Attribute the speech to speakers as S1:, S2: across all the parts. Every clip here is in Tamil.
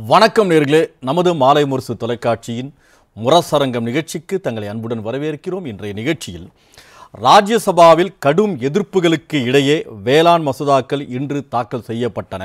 S1: வணக்கம் நேர்களே நமது மாலை முரசு தொலைக்காட்சியின் முரசரங்கம் நிகழ்ச்சிக்கு தங்களை அன்புடன் வரவேற்கிறோம் இன்றைய நிகழ்ச்சியில் ராஜ்யசபாவில் கடும் எதிர்ப்புகளுக்கு இடையே வேளாண் மசோதாக்கள் இன்று தாக்கல் செய்யப்பட்டன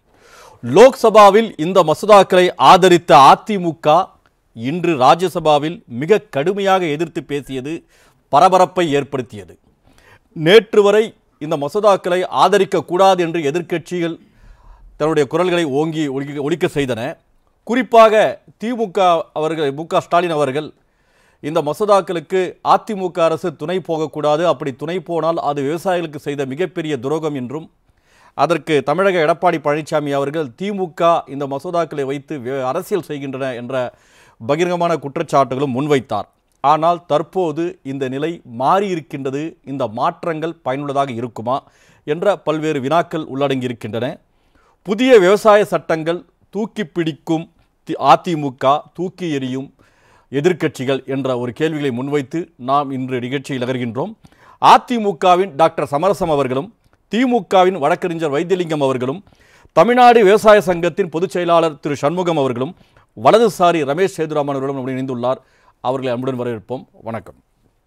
S1: லோக்சபாவில் இந்த மசோதாக்களை ஆதரித்த அதிமுக இன்று ராஜ்யசபாவில் மிக கடுமையாக எதிர்த்து பேசியது பரபரப்பை ஏற்படுத்தியது நேற்று வரை இந்த மசோதாக்களை ஆதரிக்கக்கூடாது என்று எதிர்க்கட்சிகள் தன்னுடைய குரல்களை ஓங்கி ஒலிக்க ஒலிக்க செய்தன குறிப்பாக திமுக அவர்கள் மு க ஸ்டாலின் அவர்கள் இந்த மசோதாக்களுக்கு அதிமுக அரசு துணை போகக்கூடாது அப்படி துணை போனால் அது விவசாயிகளுக்கு செய்த மிகப்பெரிய துரோகம் என்றும் அதற்கு தமிழக எடப்பாடி பழனிசாமி அவர்கள் திமுக இந்த மசோதாக்களை வைத்து வே- அரசியல் செய்கின்றன என்ற பகிரங்கமான குற்றச்சாட்டுகளும் முன்வைத்தார் ஆனால் தற்போது இந்த நிலை மாறியிருக்கின்றது இந்த மாற்றங்கள் பயனுள்ளதாக இருக்குமா என்ற பல்வேறு வினாக்கள் உள்ளடங்கியிருக்கின்றன புதிய விவசாய சட்டங்கள் தூக்கி பிடிக்கும் தி- அதிமுக தூக்கி எறியும் எதிர்க்கட்சிகள் என்ற ஒரு கேள்விகளை முன்வைத்து நாம் இன்று நிகழ்ச்சியில் நகர்கின்றோம் அதிமுகவின் டாக்டர் சமரசம் அவர்களும் திமுகவின் வழக்கறிஞர் வைத்தியலிங்கம் அவர்களும் தமிழ்நாடு விவசாய சங்கத்தின் பொதுச் செயலாளர் திரு சண்முகம் அவர்களும் வலதுசாரி ரமேஷ் சேதுராமன் அவர்களும் நம்முடன் இணைந்துள்ளார் அவர்களை அன்புடன் வரவேற்போம் வணக்கம்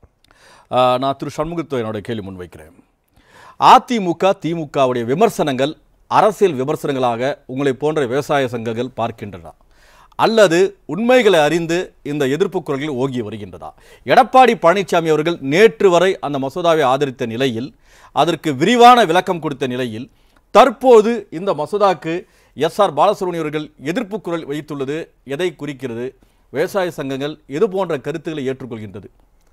S1: ஆஹ், நான் திரு சண்முகத்தை என்னுடைய கேள்வி முன்வைக்கிறேன் அதிமுக திமுகவுடைய விமர்சனங்கள் அரசியல் விமர்சனங்களாக உங்களை போன்ற விவசாய சங்கங்கள் பார்க்கின்றன அல்லது உண்மைகளை அறிந்து இந்த எதிர்ப்பு குரல்கள் ஓங்கி வருகின்றதா எடப்பாடி பழனிசாமி அவர்கள் நேற்று வரை அந்த மசோதாவை ஆதரித்த நிலையில் அதற்கு விரிவான விளக்கம் கொடுத்த நிலையில் தற்போது இந்த மசோதாக்கு எஸ் ஆர் பாலசுப்ரமணியம் அவர்கள் எதிர்ப்பு குரல் வைத்துள்ளது எதை குறிக்கிறது விவசாய சங்கங்கள் எது போன்ற கருத்துக்களை ஏற்றுக்கொள்கின்றது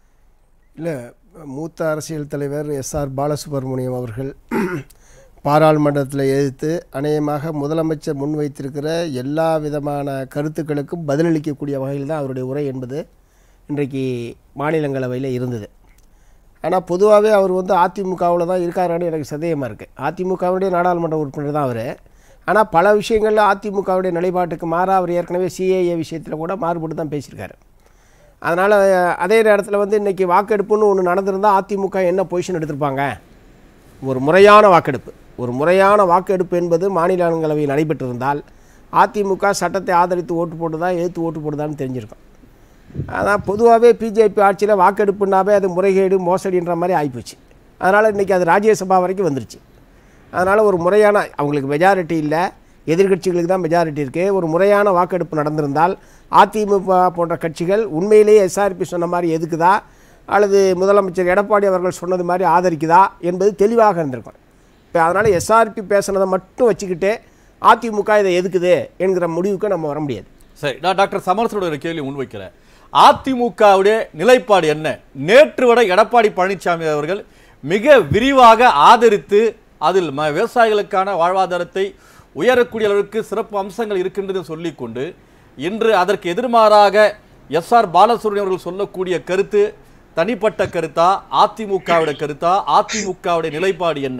S2: இல்லை மூத்த அரசியல் தலைவர் எஸ்ஆர் பாலசுப்ரமணியம் அவர்கள் பாராளுமன்றத்தில் எதிர்த்து அநேகமாக முதலமைச்சர் முன்வைத்திருக்கிற எல்லா விதமான கருத்துக்களுக்கும் பதிலளிக்கக்கூடிய வகையில் தான் அவருடைய உரை என்பது இன்றைக்கு மாநிலங்களவையில் இருந்தது ஆனால் பொதுவாகவே அவர் வந்து அதிமுகவில் தான் இருக்காருன்னு எனக்கு சந்தேகமாக இருக்குது அதிமுகவுடைய நாடாளுமன்ற உறுப்பினர் தான் அவர் ஆனால் பல விஷயங்களில் அதிமுகவுடைய நிலைப்பாட்டுக்கு மாறாக அவர் ஏற்கனவே சிஏஏ விஷயத்தில் கூட மாறுபட்டு தான் பேசியிருக்காரு அதனால் அதே நேரத்தில் வந்து இன்றைக்கி வாக்கெடுப்புன்னு ஒன்று நடந்திருந்தால் அதிமுக என்ன பொசிஷன் எடுத்திருப்பாங்க ஒரு முறையான வாக்கெடுப்பு ஒரு முறையான வாக்கெடுப்பு என்பது மாநிலங்களவையில் நடைபெற்றிருந்தால் அதிமுக சட்டத்தை ஆதரித்து ஓட்டு போட்டுதா எதிர்த்து ஓட்டு போட்டுதான்னு தெரிஞ்சிருக்கும் அதான் பொதுவாகவே பிஜேபி ஆட்சியில் வாக்கெடுப்புனாவே அது முறைகேடு மோசடின்ற மாதிரி ஆகிப்போச்சு அதனால் இன்றைக்கி அது ராஜ்யசபா வரைக்கும் வந்துருச்சு அதனால் ஒரு முறையான அவங்களுக்கு மெஜாரிட்டி இல்லை எதிர்க்கட்சிகளுக்கு தான் மெஜாரிட்டி இருக்குது ஒரு முறையான வாக்கெடுப்பு நடந்திருந்தால் அதிமுக போன்ற கட்சிகள் உண்மையிலேயே எஸ்ஆர்பி சொன்ன மாதிரி எதுக்குதா அல்லது முதலமைச்சர் எடப்பாடி அவர்கள் சொன்னது மாதிரி ஆதரிக்குதா என்பது தெளிவாக இருந்திருக்கும் இப்போ அதனால் எஸ்ஆர்பி பேசுனதை மட்டும் வச்சுக்கிட்டு அதிமுக இதை எதுக்குது என்கிற முடிவுக்கு நம்ம வர முடியாது
S1: சரி நான் டாக்டர் சமரசனோட ஒரு கேள்வி முன்வைக்கிறேன் அதிமுகவுடைய நிலைப்பாடு என்ன நேற்று வரை எடப்பாடி பழனிசாமி அவர்கள் மிக விரிவாக ஆதரித்து அதில் ம- விவசாயிகளுக்கான வாழ்வாதாரத்தை உயரக்கூடிய அளவுக்கு சிறப்பு அம்சங்கள் இருக்கின்றது சொல்லிக்கொண்டு இன்று அதற்கு எதிர்மாறாக எஸ் ஆர் பாலசுப்ரமணியம் அவர்கள் சொல்லக்கூடிய கருத்து தனிப்பட்ட கருத்தா அதிமுகவுடைய கருத்தா அதிமுகவுடைய நிலைப்பாடு என்ன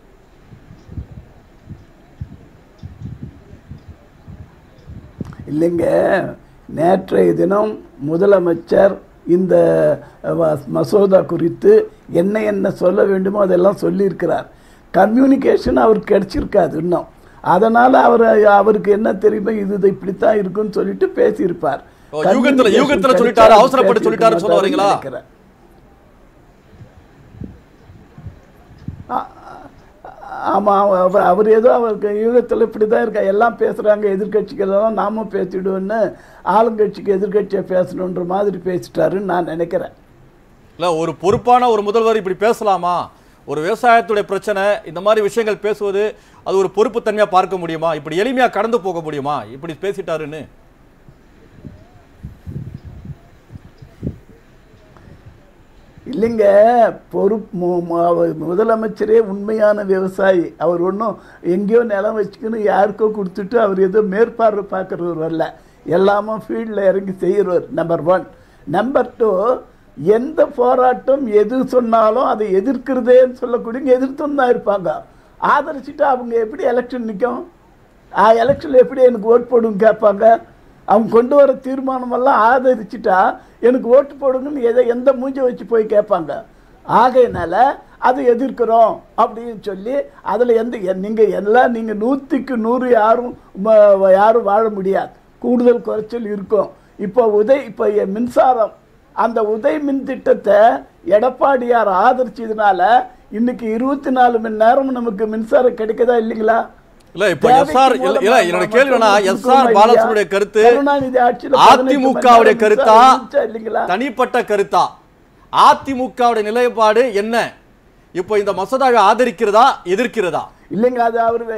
S3: இல்லைங்க நேற்றைய தினம் முதலமைச்சர் இந்த வ- மசோதா குறித்து என்ன என்ன சொல்ல வேண்டுமோ அதெல்லாம் சொல்லியிருக்கிறார் கம்யூனிகேஷன் அவருக்கு கிடைச்சிருக்காது இன்னும் அதனால் அவர் அவருக்கு என்ன தெரியுமோ இது இது இப்படித்தான் இருக்குன்னு சொல்லிட்டு பேசியிருப்பார்
S1: ஓ, யூகத்துல-
S3: Communication
S1: யூகத்துல
S3: கிடைச்சா
S1: சொல்லிட்டாரு,
S3: அவர்
S1: அவசரப்பட்டு சொல்லிட்டாருன்னு சொல்ல
S3: பேசியிருக்க
S1: வரீங்களா?
S3: மாட்டாருன்னு நினைக்கிறேன். ஆ- ஆமாம் அவர் அவர் ஏதோ அவருக்கு யூகத்தில் இப்படி தான் இருக்கா எல்லாம் பேசுகிறாங்க எதிர்கட்சிகள் எல்லாம் நாமும் பேசிடுவோன்னு ஆளுங்கட்சிக்கு எதிர்கட்சியை பேசணுன்ற மாதிரி பேசிட்டாருன்னு நான் நினைக்கிறேன்
S1: இல்ல ஒரு பொறுப்பான ஒரு முதல்வர் இப்படி பேசலாமா ஒரு விவசாயத்துடைய பிரச்சனை இந்த மாதிரி விஷயங்கள் பேசுவது அது ஒரு பொறுப்புத்தன்மையா பார்க்க முடியுமா இப்படி எளிமையா கடந்து போக முடியுமா இப்படி பேசிட்டாருன்னு
S3: இல்லைங்க பொறுப்பு மு- மு- அவர் முதலமைச்சரே உண்மையான விவசாயி அவர் ஒன்றும் எங்கேயோ நிலம் வச்சுக்கின்னு யாருக்கோ கொடுத்துட்டு அவர் ஏதோ மேற்பார்வை பார்க்குறவர் அல்ல எல்லாமும் ஃபீல்டில் இறங்கி செய்கிறவர் நம்பர் ஒன் நம்பர் டூ எந்த போராட்டம் எது சொன்னாலும் அதை எதிர்க்கிறதேன்னு சொல்லக்கூடியவங்க எதிர்த்துன்னு தான் இருப்பாங்க ஆதரிச்சுட்டு அவங்க எப்படி எலெக்ஷன் நிற்கும் எலெக்ஷனில் எப்படி எனக்கு ஓட் போடுன்னு கேட்பாங்க அவங்க கொண்டு வர தீர்மானமெல்லாம் ஆதரிச்சுட்டா எனக்கு ஓட்டு போடுங்கன்னு எதை எந்த மூஞ்சை வச்சு போய் கேட்பாங்க ஆகையினால அது எதிர்க்கிறோம் அப்படின்னு சொல்லி அதில் எந்த எ- நீங்க எல்லாம் நீங்க நூற்றுக்கு நூறு யாரும் ம- யாரும் வாழ முடியாது கூடுதல் குறைச்சல் இருக்கும் இப்போ உதய் இப்போ எ- மின்சாரம் அந்த உதய் மின் திட்டத்தை எடப்பாடியார் ஆதரிச்சதுனால இன்னைக்கு இருபத்தி நாலு மணி நேரம் நமக்கு மின்சாரம் கிடைக்குதா இல்லைங்களா
S1: இல்ல இப்ப
S3: தேவைக்கு
S1: எஸ்ஆர் இல்ல இல்ல
S3: மூலமா
S1: என்னோட கேள்வி என்னன்னா
S3: மக்களுக்கு
S1: எஸ்ஆர்
S3: கொடுக்கணுமா
S1: பாலசுடைய
S3: இல்லையா?
S1: கருத்து
S3: கருணாநிதி ஆட்சியில பதினெட்டு மணி
S1: அதிமுகவுடைய
S3: நேரம்
S1: கருத்தா
S3: மின்சாரம் இருந்துச்சா இல்லைங்களா
S1: தனிப்பட்ட கருத்தா அதிமுகவுடைய நிலைப்பாடு என்ன இப்போ இந்த மசோதாவை ஆதரிக்கிறதா எதிர்க்கிறதா
S3: இல்லைங்க அது அவரு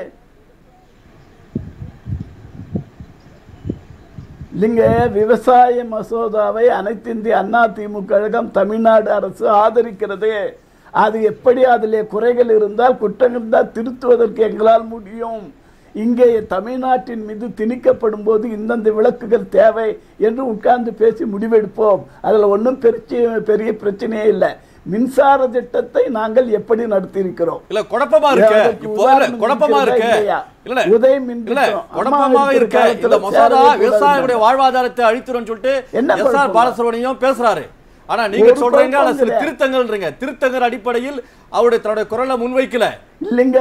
S3: இல்லைங்க விவசாய மசோதாவை அனைத்து இந்திய அண்ணா திமுக கழகம் தமிழ்நாடு அரசு ஆதரிக்கிறது அது எப்படி அதிலே குறைகள் இருந்தால் குற்றம் இருந்தால் திருத்துவதற்கு எங்களால் முடியும் இங்கே தமிழ்நாட்டின் மீது திணிக்கப்படும் போது இந்தந்த விளக்குகள் தேவை என்று உட்கார்ந்து பேசி முடிவெடுப்போம் அதில் ஒன்றும் பெரிய பெரிய பிரச்சனையே இல்லை மின்சார திட்டத்தை நாங்கள் எப்படி நடத்தியிருக்கிறோம்
S1: இல்ல குழப்பமா இருக்கு
S3: அதற்கு
S1: இப்போ இல்ல
S3: உதாரணம்
S1: குழப்பமா
S3: இருக்கிறதா
S1: இருக்கு
S3: இல்லையா?
S1: இல்ல
S3: உதய் மின்
S1: இல்ல
S3: திட்டம். அம்மா
S1: குழப்பமாக
S3: இருக்கிற
S1: இருக்கு
S3: காலத்துல
S1: இந்த மசோதா
S3: சேரவே கூடாது.
S1: விவசாயிகளுடைய வாழ்வாதாரத்தை அழித்துரும் சொல்லிட்டு
S3: என்ன
S1: எஸ் ஆர்
S3: குழப்பம்?
S1: பாலசுப்ரமணியம் பேசுறாரு ஆனா நீங்க
S3: ஒரு
S1: சொல்றீங்க ஆனா சில
S3: குழப்பம்
S1: திருத்தங்கள்ன்றீங்க திருத்தங்கள் அடிப்படையில் அவருடைய தன்னுடைய குரலை முன்வைக்கல
S3: இல்லைங்க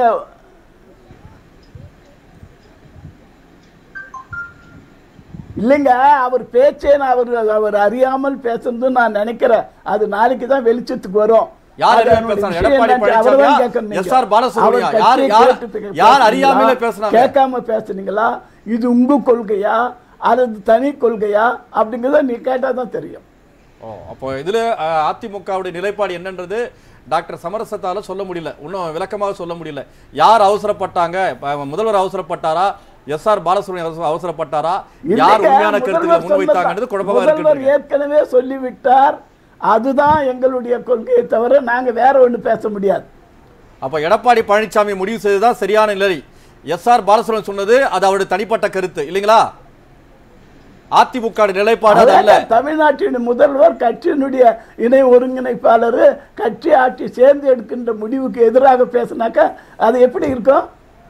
S3: இல்லைங்க அவர் பேச்சே நான் அவர் அவர் அறியாமல் பேசுறது நான் நினைக்கிறேன் அது நாளைக்கு தான் வெளிச்சத்துக்கு வரும்
S1: யார்
S3: அது
S1: அறியாம
S3: அதனுடைய
S1: பேசுறாங்க?
S3: விஷயம்
S1: எடப்பாடி
S3: என்னன்னு அவர்தான்
S1: பழனிசாமியா?
S3: கேட்கணும் நீங்க.
S1: எஸ்.ஆர். பாலசுப்ரமணியா?
S3: அவர்
S1: யார்-
S3: கட்சியை
S1: யார்-
S3: கேட்டுட்டு
S1: யார்
S3: பேசுனீங்களா?
S1: அறியாமலே பேசுனாங்க?
S3: கேட்காம பேசுனீங்களா இது உங்க கொள்கையா அல்லது தனி கொள்கையா அப்படிங்கிறத நீ கேட்டா தான் தெரியும்
S1: ஓ அப்போ இதுல அஹ், அதிமுகவுடைய நிலைப்பாடு என்னன்றது டாக்டர் சமரசத்தால சொல்ல முடியல இன்னும் விளக்கமாக சொல்ல முடியல யார் அவசரப்பட்டாங்க இப்ப முதல்வர் அவசரப்பட்டாரா எஸ் ஆர் பாலசுப்ரமணியம் அவசர- அவசரப்பட்டாரா யார்
S3: இல்லைங்க,
S1: உண்மையான கருத்துக்களை
S3: முதல்வர்
S1: முன்வைத்தாங்கன்றது
S3: சொல்லலாம்.
S1: குழப்பமா
S3: முதல்வர்
S1: இருக்கு
S3: ஏற்கனவே சொல்லிவிட்டார் அதுதான் எங்களுடைய கொள்கையை தவிர நாங்க வேற ஒண்ணு பேச முடியாது
S1: அப்ப எடப்பாடி பழனிசாமி முடிவு செய்ததுதான் சரியான நிலை எஸ் ஆர் பாலசுப்ரமணியம் சொன்னது அது அவருடைய தனிப்பட்ட கருத்து இல்லைங்களா அதிமுக நிலைப்பாடு அது அல்ல
S3: அதான் தமிழ்நாட்டின் முதல்வர் கட்சியினுடைய இணை ஒருங்கிணைப்பாளர் கட்சி ஆட்சி சேர்ந்து எடுக்கின்ற முடிவுக்கு எதிராக பேசினாக்கா அது எப்படி இருக்கும்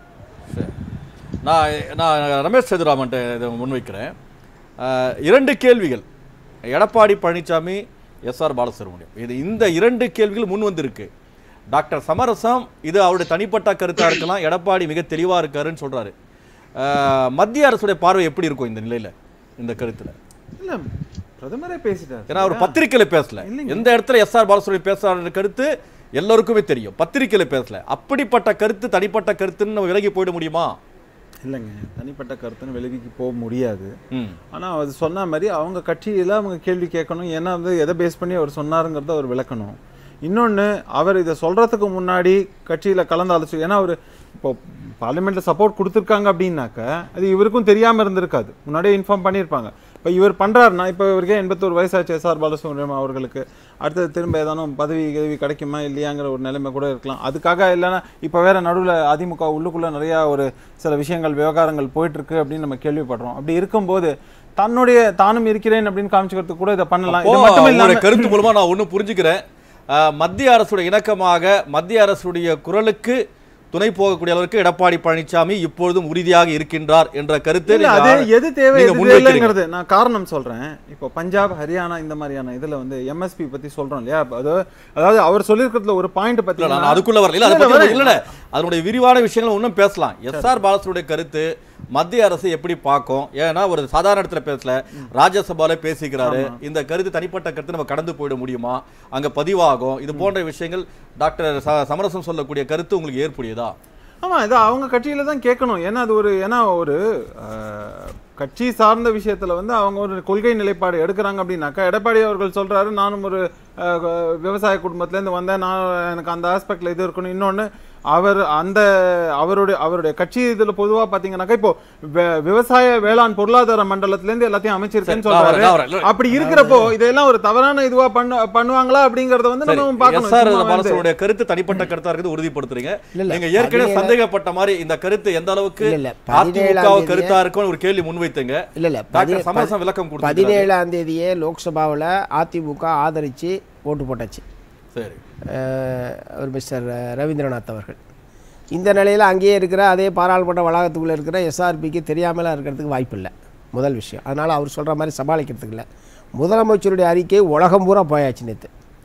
S1: நான் நான் ரமேஷ் சேதுராமன்ட்ட இதை முன்வைக்கிறேன் அஹ், இரண்டு கேள்விகள் எடப்பாடி பழனிசாமி எஸ் ஆர் பாலசுப்ரமணியம் இது இந்த இரண்டு கேள்விகள் முன் வந்திருக்கு டாக்டர் சமரசம் இது அவருடைய தனிப்பட்ட கருத்தா இருக்கலாம் எடப்பாடி மிக தெளிவா இருக்காருன்னு சொல்றாரு அஹ், மத்திய அரசுடைய பார்வை எப்படி இருக்கும் இந்த நிலையில இந்த கருத்துல
S4: இல்ல பிரதமரே பேசிட்டார்
S1: ஏன்னா அவர் பத்திரிக்கையில பேசல
S4: இல்லைங்க.
S1: எந்த இடத்துல எஸ் ஆர் பாலசுப்ரமணியம் பேசுறாரு கருத்து எல்லாருக்குமே தெரியும் பத்திரிக்கையில பேசல அப்படிப்பட்ட கருத்து தனிப்பட்ட கருத்துன்னு நம்ம விலகி போயிட முடியுமா
S4: இல்லைங்க தனிப்பட்ட கருத்துன்னு விலகிக்கு போக முடியாது
S1: ம்
S4: ஆனா அது சொன்ன மாதிரி அவங்க கட்சியில அவங்க கேள்வி கேட்கணும் ஏன்னா வந்து எதை பேஸ் பண்ணி அவர் சொன்னாருங்கிறத அவர் விளக்கணும் இன்னொன்னு அவர் இதை சொல்றதுக்கு முன்னாடி கட்சியில கலந்து ஆலோசி ஏன்னா அவர் இப்போ பார்லிமெண்ட்ல சப்போர்ட் கொடுத்துருக்காங்க அப்படின்னாக்க அது இவருக்கும் தெரியாம இருந்திருக்காது முன்னாடியே இன்ஃபார்ம் பண்ணியிருப்பாங்க இப்போ இவர் பண்றாருன்னா இப்போ இவருக்கே எண்பத்தோரு வயசாச்சு எஸ் ஆர் பாலசுப்ரமணியம் அவர்களுக்கு அடுத்தது திரும்ப ஏதானும் பதவி கதவி கிடைக்குமா இல்லையாங்கிற ஒரு நிலைமை கூட இருக்கலாம் அதுக்காக இல்லைன்னா இப்போ வேற நடுவில் அதிமுக உள்ளுக்குள்ள நிறையா ஒரு சில விஷயங்கள் விவகாரங்கள் போயிட்டு இருக்கு அப்படின்னு நம்ம கேள்விப்படுறோம் அப்படி இருக்கும்போது தன்னுடைய தானும் இருக்கிறேன் அப்படின்னு காமிச்சுக்கிறதுக்கு கூட இதை பண்ணலாம்
S1: அப்போ
S4: இது மட்டும்
S1: உங்களுடைய
S4: இல்லாம
S1: கருத்து மூலமா நான் ஒண்ணு புரிஞ்சுக்கிறேன் அஹ், மத்திய அரசுடைய இணக்கமாக மத்திய அரசுடைய குரலுக்கு துணை போகக்கூடிய அளவுக்கு எடப்பாடி பழனிசாமி இப்பொழுதும் உறுதியாக இருக்கின்றார் என்ற கருத்தை
S4: இல்ல
S1: நீங்க
S4: அது எது தேவை
S1: நீங்க
S4: எது
S1: முன்வைக்கிறீங்க.
S4: இல்லைங்கிறது நான் காரணம் சொல்றேன் இப்போ பஞ்சாப் ஹரியானா இந்த மாதிரியான இதுல வந்து எம்எஸ்பி பத்தி சொல்றோம் இல்லையா அப்ப அது அதாவது அவர் சொல்லியிருக்கிறதுல ஒரு பாயிண்ட்
S1: இல்ல,
S4: பத்தி
S1: நான் அதுக்குள்ள வரல இல்ல அதை பத்தி இல்ல இல்ல அதனுடைய விரிவான விஷயங்கள் இன்னும் பேசலாம் எஸ் ஆர் பாலசுடைய கருத்து மத்திய அரசு எப்படி பார்க்கும் ஏன்னா ஒரு சாதாரண இடத்துல பேசல ராஜ்யசபால பேசிக்கிறாரு இந்த கருத்து தனிப்பட்ட கருத்து நம்ம கடந்து போயிட முடியுமா அங்க பதிவாகும் இது போன்ற விஷயங்கள் டாக்டர் ச- சமரசம் சொல்லக்கூடிய கருத்து உங்களுக்கு ஏற்புடையதா
S4: ஆமா இது அவங்க கட்சியில தான் கேட்கணும் ஏன்னா அது ஒரு ஏன்னா ஒரு அஹ், கட்சி சார்ந்த விஷயத்துல வந்து அவங்க ஒரு கொள்கை நிலைப்பாடு எடுக்கிறாங்க அப்படின்னாக்கா எடப்பாடி அவர்கள் சொல்றாரு நானும் ஒரு அஹ், விவசாய குடும்பத்துல இருந்து வந்தேன் நான் எனக்கு அந்த ஆஸ்பெக்ட்ல இது இருக்கணும் இன்னொன்னு அவர் அந்த அவருடைய அவருடைய கட்சி இதுல பொதுவா பாத்தீங்கன்னாக்கா இப்போ வே- விவசாய வேளாண் பொருளாதார மண்டலத்துல இருந்து எல்லாத்தையும் அமைச்சிருக்கேன்னு
S1: சரி, நான் வரேன்,
S4: சொல்றாரு
S1: நான் வரேன். இல்ல,
S4: அப்படி இருக்கிறப்போ இதெல்லாம் ஒரு தவறான இதுவா பண்ண பண்ணுவாங்களா அப்படிங்கறத வந்து
S1: சரி
S4: நம்ம
S1: எஸ்
S4: பார்க்கணும்
S1: ஆர்
S4: சும்மா வந்து-
S1: பாலசுடைய கருத்து தனிப்பட்ட கருத்தா இருக்குது உறுதிப்படுத்துறீங்க
S2: இல்ல, இல்ல,
S1: நீங்க ஏற்கனவே
S2: பதினேழு-
S1: சந்தேகப்பட்ட மாதிரி இந்த கருத்து எந்த அளவுக்கு
S2: இல்ல, இல்ல,
S1: அதிமுக
S2: பதினேழாம்
S1: கருத்தா இருக்கும்னு ஒரு கேள்வி முன்வைத்தீங்க
S2: இல்ல இல்ல
S1: டாக்டர்
S2: பதி-
S1: சமரசம் விளக்கம் கொடுத்தாரு
S2: பதினேழாம் தேதியே லோக்சபாவில் அதிமுக ஆதரித்து ஓட்டு போட்டாச்சு
S1: சரி
S2: அஹ், அவர் மிஸ்டர் ரவீந்திரநாத் அவர்கள் இந்த நிலையில் அங்கேயே இருக்கிற அதே பாராளுமன்ற வளாகத்துக்குள்ளே இருக்கிற எஸ்ஆர்பிக்கு தெரியாமலாம் இருக்கிறதுக்கு வாய்ப்பு இல்லை முதல் விஷயம் அதனால் அவர் சொல்கிற மாதிரி சமாளிக்கிறதுக்கு இல்லை முதலமைச்சருடைய அறிக்கை உலகம் பூரா போயாச்சு நேற்று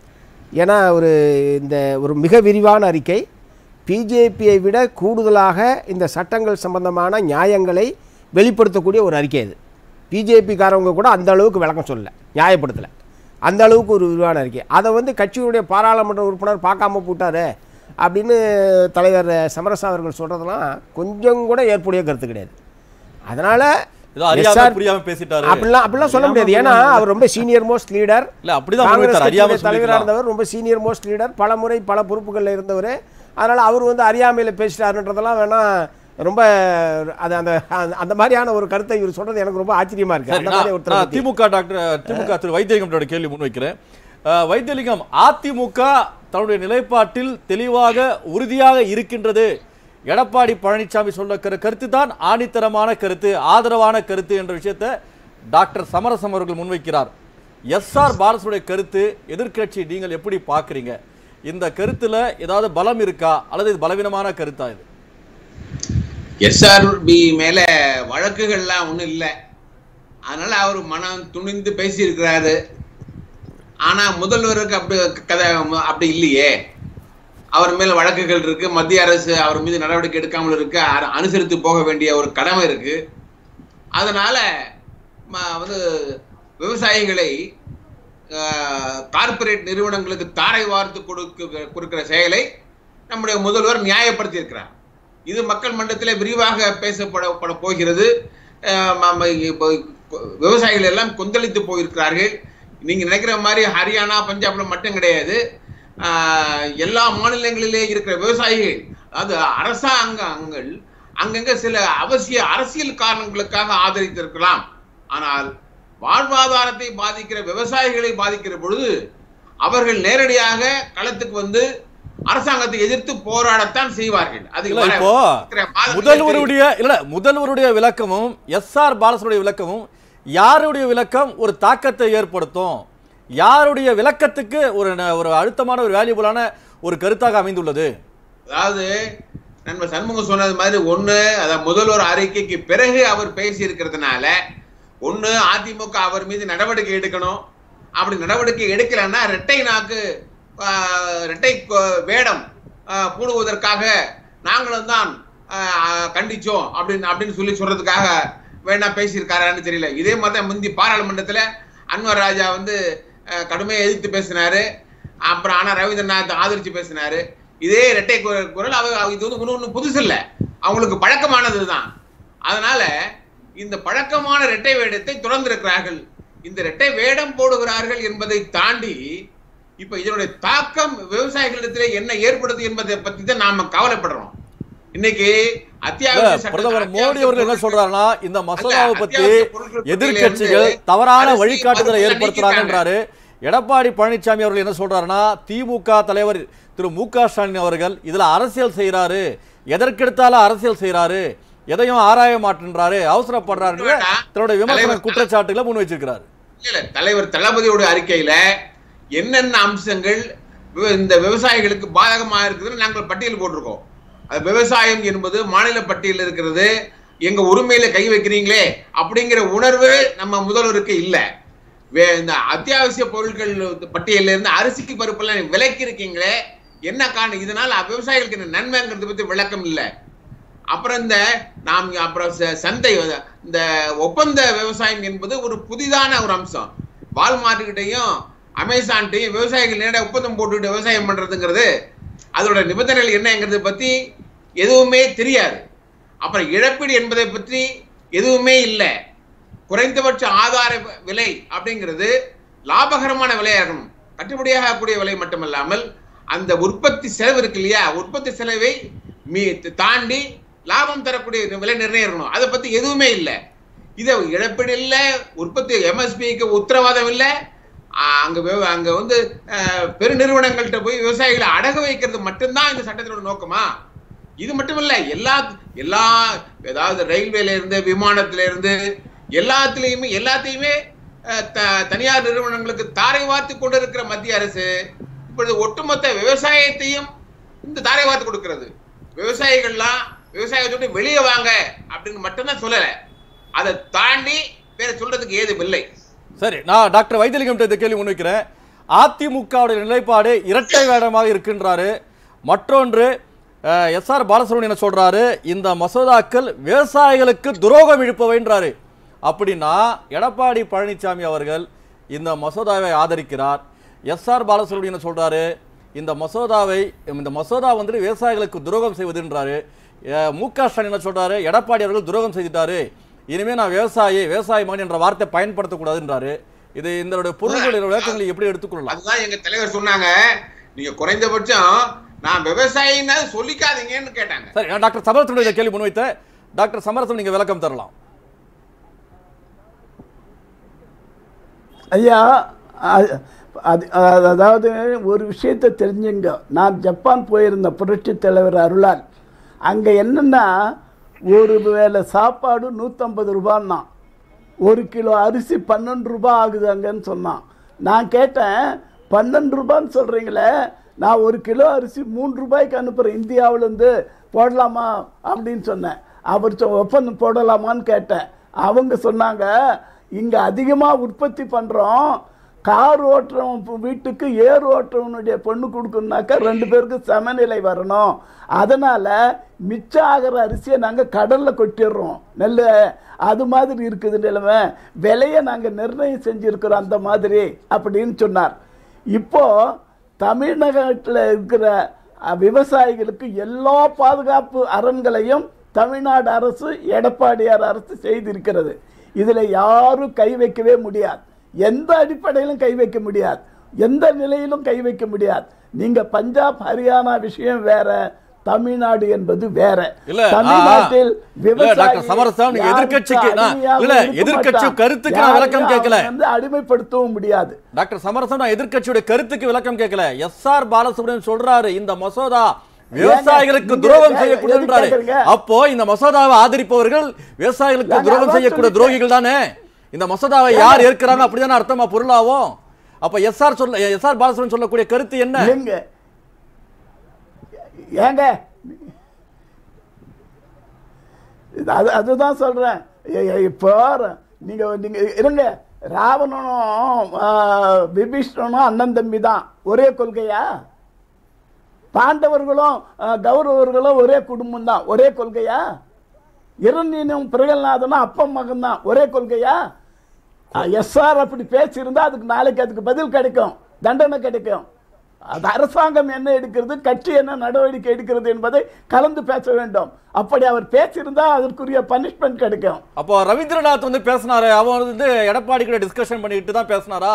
S2: ஏன்னா ஒரு இந்த ஒரு மிக விரிவான அறிக்கை பிஜேபியை விட கூடுதலாக இந்த சட்டங்கள் சம்பந்தமான நியாயங்களை வெளிப்படுத்தக்கூடிய ஒரு அறிக்கை இது பிஜேபிக்காரவங்க கூட அந்த அளவுக்கு விளக்கம் சொல்லல நியாயப்படுத்தலை அந்த அளவுக்கு ஒரு விரிவான அறிக்கை அதை வந்து கட்சியுடைய பாராளுமன்ற உறுப்பினர் பார்க்காம போட்டாரு அப்படின்னு தலைவர் சமரசா அவர்கள் சொல்கிறதெல்லாம் கொஞ்சம் கூட ஏற்புடைய கருத்து கிடையாது அதனால்
S1: ஏதோ அறியாம புரியாம பேசிட்டாரு
S2: அப்படிலாம் அப்படிலாம் சொல்ல முடியாது ஏன்னா அவர் ரொம்ப சீனியர் மோஸ்ட் லீடர்
S1: இல்ல அப்படிதான்
S2: காங்கிரஸ்
S1: முன்வைத்தார். அறியாம
S2: கட்சியுடைய தலைவராக
S1: சொல்லிக்கலாம்.
S2: இருந்தவர் ரொம்ப சீனியர் மோஸ்ட் லீடர் பல முறை பல பொறுப்புகளில் இருந்தவர் அதனால் அவர் வந்து அறியாமையில் பேசிட்டாருன்றதெல்லாம் வேணா ரொம்ப அது அந்த அந்த- அந்த மாதிரியான ஒரு கருத்தை இவர் சொல்றது எனக்கு ரொம்ப ஆச்சரியமா இருக்கு
S1: சரி,
S2: அந்த
S1: நான்
S2: மாதிரி ஒருத்தரை
S1: நான்
S2: பத்தி.
S1: திமுக டாக்டர் திமுக திரு வைத்தியலிங்கத்தோட கேள்வி முன்வைக்கிறேன் அஹ், வைத்தியலிங்கம் அதிமுக தன்னுடைய நிலைப்பாட்டில் தெளிவாக உறுதியாக இருக்கின்றது எடப்பாடி பழனிசாமி சொல்லுகிற கருத்து தான் ஆணித்தரமான கருத்து ஆதரவான கருத்து என்ற விஷயத்தை டாக்டர் சமரசம் அவர்கள் முன்வைக்கிறார் எஸ் ஆர் பாலசுடைய கருத்து எதிர்க்கட்சி நீங்கள் எப்படி பார்க்குறீங்க இந்த கருத்துல ஏதாவது பலம் இருக்கா அல்லது இது பலவீனமான கருத்தா இது
S5: எஸ்ஆர்பி மேல வழக்குகள்லாம் ஒண்ணும் இல்லை அதனால அவர் மனம் துணிந்து பேசியிருக்கிறாரு ஆனா முதல்வருக்கு அப்படி கதை அப்படி இல்லையே அவர் மேல வழக்குகள் இருக்கு மத்திய அரசு அவர் மீது நடவடிக்கை எடுக்காமல் இருக்கு அ- அனுசரித்து போக வேண்டிய ஒரு கடமை இருக்கு அதனால ம- வந்து விவசாயிகளை கார்ப்பரேட் நிறுவனங்களுக்கு தாரை வார்த்து கொடுக்க கொடுக்கிற செயலை நம்முடைய முதல்வர் நியாயப்படுத்தி இருக்கிறார் இது மக்கள் மன்றத்திலே விரிவாக பேசப்பட பட போகிறது அஹ் ம- ம- இப்போ விவசாயிகள் எல்லாம் கொந்தளித்து போயிருக்கிறார்கள் நீங்க நினைக்கிற மாதிரி ஹரியானா பஞ்சாப்ல மட்டும் கிடையாது ஆஹ் எல்லா மாநிலங்களிலே இருக்கிற விவசாயிகள் அதாவது அரசாங்கங்கள் அங்கங்க சில அவசிய அரசியல் காரணங்களுக்காக ஆதரித்திருக்கலாம் ஆனால் வாழ்வாதாரத்தை பாதிக்கிற விவசாயிகளை பாதிக்கிற பொழுது அவர்கள் நேரடியாக களத்துக்கு வந்து அரசாங்கத்தை எதிர்த்து போராடத்தான் செய்வார்கள் அது
S1: இல்ல
S5: வர-
S1: இப்போ
S5: இருக்கிற மாதங்களே
S1: முதல்வருடைய இல்ல முதல்வருடைய விளக்கமும் எஸ் ஆர் பாலசனுடைய விளக்கமும் யாருடைய விளக்கம் ஒரு தாக்கத்தை ஏற்படுத்தும் யாருடைய விளக்கத்துக்கு ஒரு ந- ஒரு அழுத்தமான ஒரு வேல்யூபிளான ஒரு கருத்தாக அமைந்துள்ளது
S5: அதாவது நண்பர் சண்முகம் சொன்னது மாதிரி ஒண்ணு அத முதல்வர் அறிக்கைக்கு பிறகு அவர் பேசி இருக்கிறதுனால ஒண்ணு அதிமுக அவர் மீது நடவடிக்கை எடுக்கணும் அப்படி நடவடிக்கை எடுக்கலைன்னா இரட்டை நாக்கு ஆஹ், இரட்டை கொ- வேடம் ஆஹ், பூணுவதற்காக நாங்களும் தான் ஆஹ், கண்டிச்சோம் அப்படின்னு அப்படின்னு சொல்லி சொல்றதுக்காக வேணா பேசியிருக்காரான்னு தெரியல இதே மாதிரி தான் முந்தி பாராளுமன்றத்துல அன்வர் ராஜா வந்து ஆஹ், கடுமையா எதிர்த்து பேசினாரு அப்புறம் ஆனா ரவீந்திரநாத் ஆதரிச்சு பேசினாரு இதே இரட்டை கு- குரல் அவ அவ- இது வந்து ஒன்றும் ஒன்றும் புதுசு இல்லை அவங்களுக்கு பழக்கமானது தான் அதனால இந்த பழக்கமான இரட்டை வேடத்தை தொடர்ந்திருக்கிறார்கள் இந்த இரட்டை வேடம் போடுகிறார்கள் என்பதை தாண்டி இப்ப இதனுடைய தாக்கம் விவசாயிகளிடத்திலே என்ன ஏற்படுது என்பதை பத்தி தான் நாம கவலைப்படுறோம் இன்னைக்கு
S1: இல்ல,
S5: அத்தியாவசிய சட்ட-
S1: பிரதமர் மோடி
S5: அத்தியாவசிய
S1: அவர்கள் என்ன
S5: பொருட்கள்
S1: சொல்றாருன்னா இந்த மசோதாவை
S5: அல்ல,
S1: பத்தி
S5: அத்தியாவசிய பொருட்கள் பட்டியலில்
S1: எதிர்க்கட்சிகள்
S5: இருந்து
S1: தவறான
S5: அரிசி,
S1: வழிகாட்டுதலை
S5: பருப்பு
S1: ஏற்படுத்துறாங்கன்றாரு எடப்பாடி பழனிசாமி அவர்கள் என்ன சொல்றாருன்னா திமுக தலைவர் திரு மு க ஸ்டாலின் அவர்கள் இதுல அரசியல் செய்யறாரு எதற்கெடுத்தாலும் அரசியல் செய்யறாரு எதையும் ஆராய மாட்டேன்றாரு அவசரப்படுறாரு
S5: வேண்டாம்.
S1: தன்னுடைய விமர்சன
S5: தலைவர்
S1: குற்றச்சாட்டுகளை முன் வச்சிருக்கிறாரு
S5: இல்ல தலைவர் தளபதியோட அறிக்கையில என்னென்ன அம்சங்கள் விவ- இந்த விவசாயிகளுக்கு பாதகமா இருக்குதுன்னு நாங்கள் பட்டியல் போட்டிருக்கோம் அது விவசாயம் என்பது மாநில பட்டியல் இருக்கிறது எங்க உரிமையில கை வைக்கிறீங்களே அப்படிங்கிற உணர்வு நம்ம முதல்வருக்கு இல்ல வே- இந்த அத்தியாவசிய பொருட்கள் பட்டியல்ல இருந்து அரிசிக்கு பருப்பெல்லாம் விலைக்கு இருக்கீங்களே என்ன காரணம் இதனால விவசாயிகளுக்கு என்ன நன்மைங்கிறத பத்தி விளக்கம் இல்லை அப்புறம் இந்த நாம் அப்புறம் ச- சந்தை வந்து இந்த ஒப்பந்த விவசாயம் என்பது ஒரு புதிதான ஒரு அம்சம் வால்மார்ட்கிட்டையும் அமேசான்ட்டையும் விவசாயிகள் நேரடியாக ஒப்பந்தம் போட்டுட்டு விவசாயம் பண்றதுங்கிறது அதோட நிபந்தனைகள் என்னங்கிறத பத்தி எதுவுமே தெரியாது அப்புறம் இழப்பீடு என்பதை பற்றி எதுவுமே இல்லை குறைந்தபட்ச ஆதார வ- விலை அப்படிங்கிறது லாபகரமான விலையா இருக்கணும் கட்டுப்படியாகக்கூடிய விலை மட்டுமல்லாமல் அந்த உற்பத்தி செலவு இருக்கு இல்லையா உற்பத்தி செலவை மீ தாண்டி லாபம் தரக்கூடிய விலை நிர்ணயம் இருக்கணும் அதை பத்தி எதுவுமே இல்லை இதை இழப்பீடு இல்லை உற்பத்தி எம்எஸ்பிக்கு உத்தரவாதம் இல்லை ஆஹ் அங்க விவ- அங்க வந்து ஆஹ், பெருநிறுவனங்கள்ட்ட போய் விவசாயிகளை அடகு வைக்கிறது மட்டும்தான் இந்த சட்டத்தினோட நோக்கமா இது மட்டும் இல்ல எல்லா எல்லா ஏதாவது ரயில்வேல இருந்து விமானத்துல இருந்து எல்லாத்துலயுமே எல்லாத்தையுமே அஹ், த- தனியார் நிறுவனங்களுக்கு தாரை வார்த்து கொண்டிருக்கிற மத்திய அரசு இப்பொழுது ஒட்டுமொத்த விவசாயத்தையும் இந்த தாரை வார்த்து கொடுக்கிறது விவசாயிகள்லாம் விவசாயத்தோட வெளியே வாங்க அப்படின்னு மட்டும்தான் சொல்லல அதை தாண்டி வேற சொல்றதுக்கு ஏதும் இல்லை
S1: சரி நான் டாக்டர் வைத்தியலிங்கம் இந்த கேள்வி முன்வைக்கிறேன் அதிமுகவுடைய நிலைப்பாடு இரட்டை வேடமாக இருக்கின்றாரு மற்றொன்று எஸ் ஆர் பாலசுப்ரமணியன் என்ன சொல்றாரு இந்த மசோதாக்கள் விவசாயிகளுக்கு துரோகம் இழுப்பவைன்றாரு அப்படின்னா எடப்பாடி பழனிசாமி அவர்கள் இந்த மசோதாவை ஆதரிக்கிறார் எஸ் ஆர் பாலசுப்ரமணியன் என்ன சொல்றாரு இந்த மசோதாவை இந்த மசோதா வந்துட்டு விவசாயிகளுக்கு துரோகம் செய்வதுன்றாரு அஹ், மு க ஸ்டாலின் என்ன சொல்றாரு எடப்பாடி அவர்கள் துரோகம் செய்துட்டாரு இனிமே நான் விவசாயி விவசாய மகன் என்ற வார்த்தை பயன்படுத்தக்கூடாதுன்றாரு இது இந்த பொருள்களுடைய விளக்கங்களை எப்படி எடுத்துக்கொள்ளலாம்
S5: அதுதான் எங்க தலைவர் சொன்னாங்க நீங்க குறைந்தபட்சம் நான் விவசாயின்னா சொல்லிக்காதீங்கன்னு கேட்டாங்க
S1: சரி நான் டாக்டர் சமரசனுடைய இந்த கேள்வி முன்வைத்த டாக்டர் சமரசன் நீங்க விளக்கம் தரலாம்
S3: ஐயா அ- அது அது- அதாவது ஒரு விஷயத்தை தெரிஞ்சுங்க நான் ஜப்பான் போயிருந்த புரட்சித் தலைவர் அருளால் அங்கே என்னன்னா ஒரு வேளை சாப்பாடு நூற்றம்பது ரூபான்னா ஒரு கிலோ அரிசி பன்னெண்டு ரூபாய் ஆகுது அங்கன்னு சொன்னான் நான் கேட்டேன் பன்னெண்டு ரூபான்னு சொல்கிறீங்களே நான் ஒரு கிலோ அரிசி மூணு ரூபாய்க்கு அனுப்புகிறேன் இந்தியாவிலேருந்து போடலாமா அப்படின்னு சொன்னேன் அவர் சொ- ஒப்பந்தம் போடலாமான்னு கேட்டேன் அவங்க சொன்னாங்க இங்கே அதிகமாக உற்பத்தி பண்ணுறோம் கார் ஓட்டுறவன் பு- வீட்டுக்கு ஏர் ஓட்டுறவனுடைய பொண்ணு கொடுக்கணுனாக்கா ரெண்டு பேருக்கு சமநிலை வரணும் அதனால் மிச்சம் ஆகிற அரிசியை நாங்கள் கடலில் கொட்டிடுறோம் நெல் அது மாதிரி இருக்குது நிலைமை விலையை நாங்கள் நிர்ணயம் செஞ்சுருக்கிறோம் அந்த மாதிரி அப்படின்னு சொன்னார் இப்போது தமிழகத்தில் இருக்கிற அஹ், விவசாயிகளுக்கு எல்லா பாதுகாப்பு அரண்களையும் தமிழ்நாடு அரசு எடப்பாடியார் அரசு செய்திருக்கிறது இதில் யாரும் கை வைக்கவே முடியாது எந்த அடிப்படையிலும் கை வைக்க முடியாது எந்த நிலையிலும் கை வைக்க முடியாது நீங்க பஞ்சாப் ஹரியானா விஷயம் வேற தமிழ்நாடு என்பது வேற
S1: இல்ல,
S3: தமிழ்நாட்டில்
S1: ஆ, இல்ல, டாக்டர் சமரசம், நீங்க எதிர்க்கட்சிக்கு- நான் இல்ல, எதிர்க்கட்சி கருத்துக்கு நான் விளக்கம் கேட்கல.
S3: வந்து அடிமைப்படுத்தவும் முடியாது
S1: டாக்டர் சமரசன் நான் எதிர்க்கட்சியுடைய கருத்துக்கு விளக்கம் கேட்கல எஸ் ஆர் பாலசுப்ரமணியன் சொல்றாரு இந்த மசோதா விவசாயிகளுக்கு
S3: நீங்க
S1: துரோகம்
S3: எதுக்கு
S1: செய்யக்கூடாதுன்றாரு
S3: கேக்குறீங்க?
S1: அப்போ இந்த மசோதாவை ஆதரிப்பவர்கள் விவசாயிகளுக்கு
S3: நாங்க
S1: துரோகம்
S3: அதான்
S1: செய்யக்கூடிய
S3: சொல்லிட்டேன்.
S1: துரோகிகள் தானே இந்த மசோதாவை யார் ஏற்கிறாங்க அப்படிதானே அர்த்தமா பொருளாகும் அப்ப எஸ் ஆர் சொல்ல எஸ் ஆர் பாலசுப்ரமணியன் சொல்லக்கூடிய கருத்து என்ன
S3: இல்லைங்க ஏங்க இது அது அதுதான் சொல்றேன் எ- எ- இப்போ நீங்க நீங்க இருங்க ராவணனும் ஆ, விபீஷ்ணனும் அண்ணன் தம்பி தான் ஒரே கொள்கையா பாண்டவர்களும் ஆ, கௌரவர்களும் ஒரே குடும்பம் தான் ஒரே கொள்கையா இரண்டினும் பிரகல்நாதனும் அப்பம் மகன் தான் ஒரே கொள்கையா எஸ்ஆர் அப்படி பேசியிருந்தா அதுக்கு நாளைக்கு அதுக்கு பதில் கிடைக்கும் தண்டனை கிடைக்கும் அது அரசாங்கம் என்ன எடுக்கிறது கட்சி என்ன நடவடிக்கை எடுக்கிறது என்பதை கலந்து பேச வேண்டும் அப்படி அவர் பேசியிருந்தா அதற்குரிய பனிஷ்மெண்ட் கிடைக்கும்
S1: அப்போ ரவீந்திரநாத் வந்து பேசினாரு அவர் வந்து எடப்பாடி கூட டிஸ்கஷன் பண்ணிட்டு தான் பேசினாரா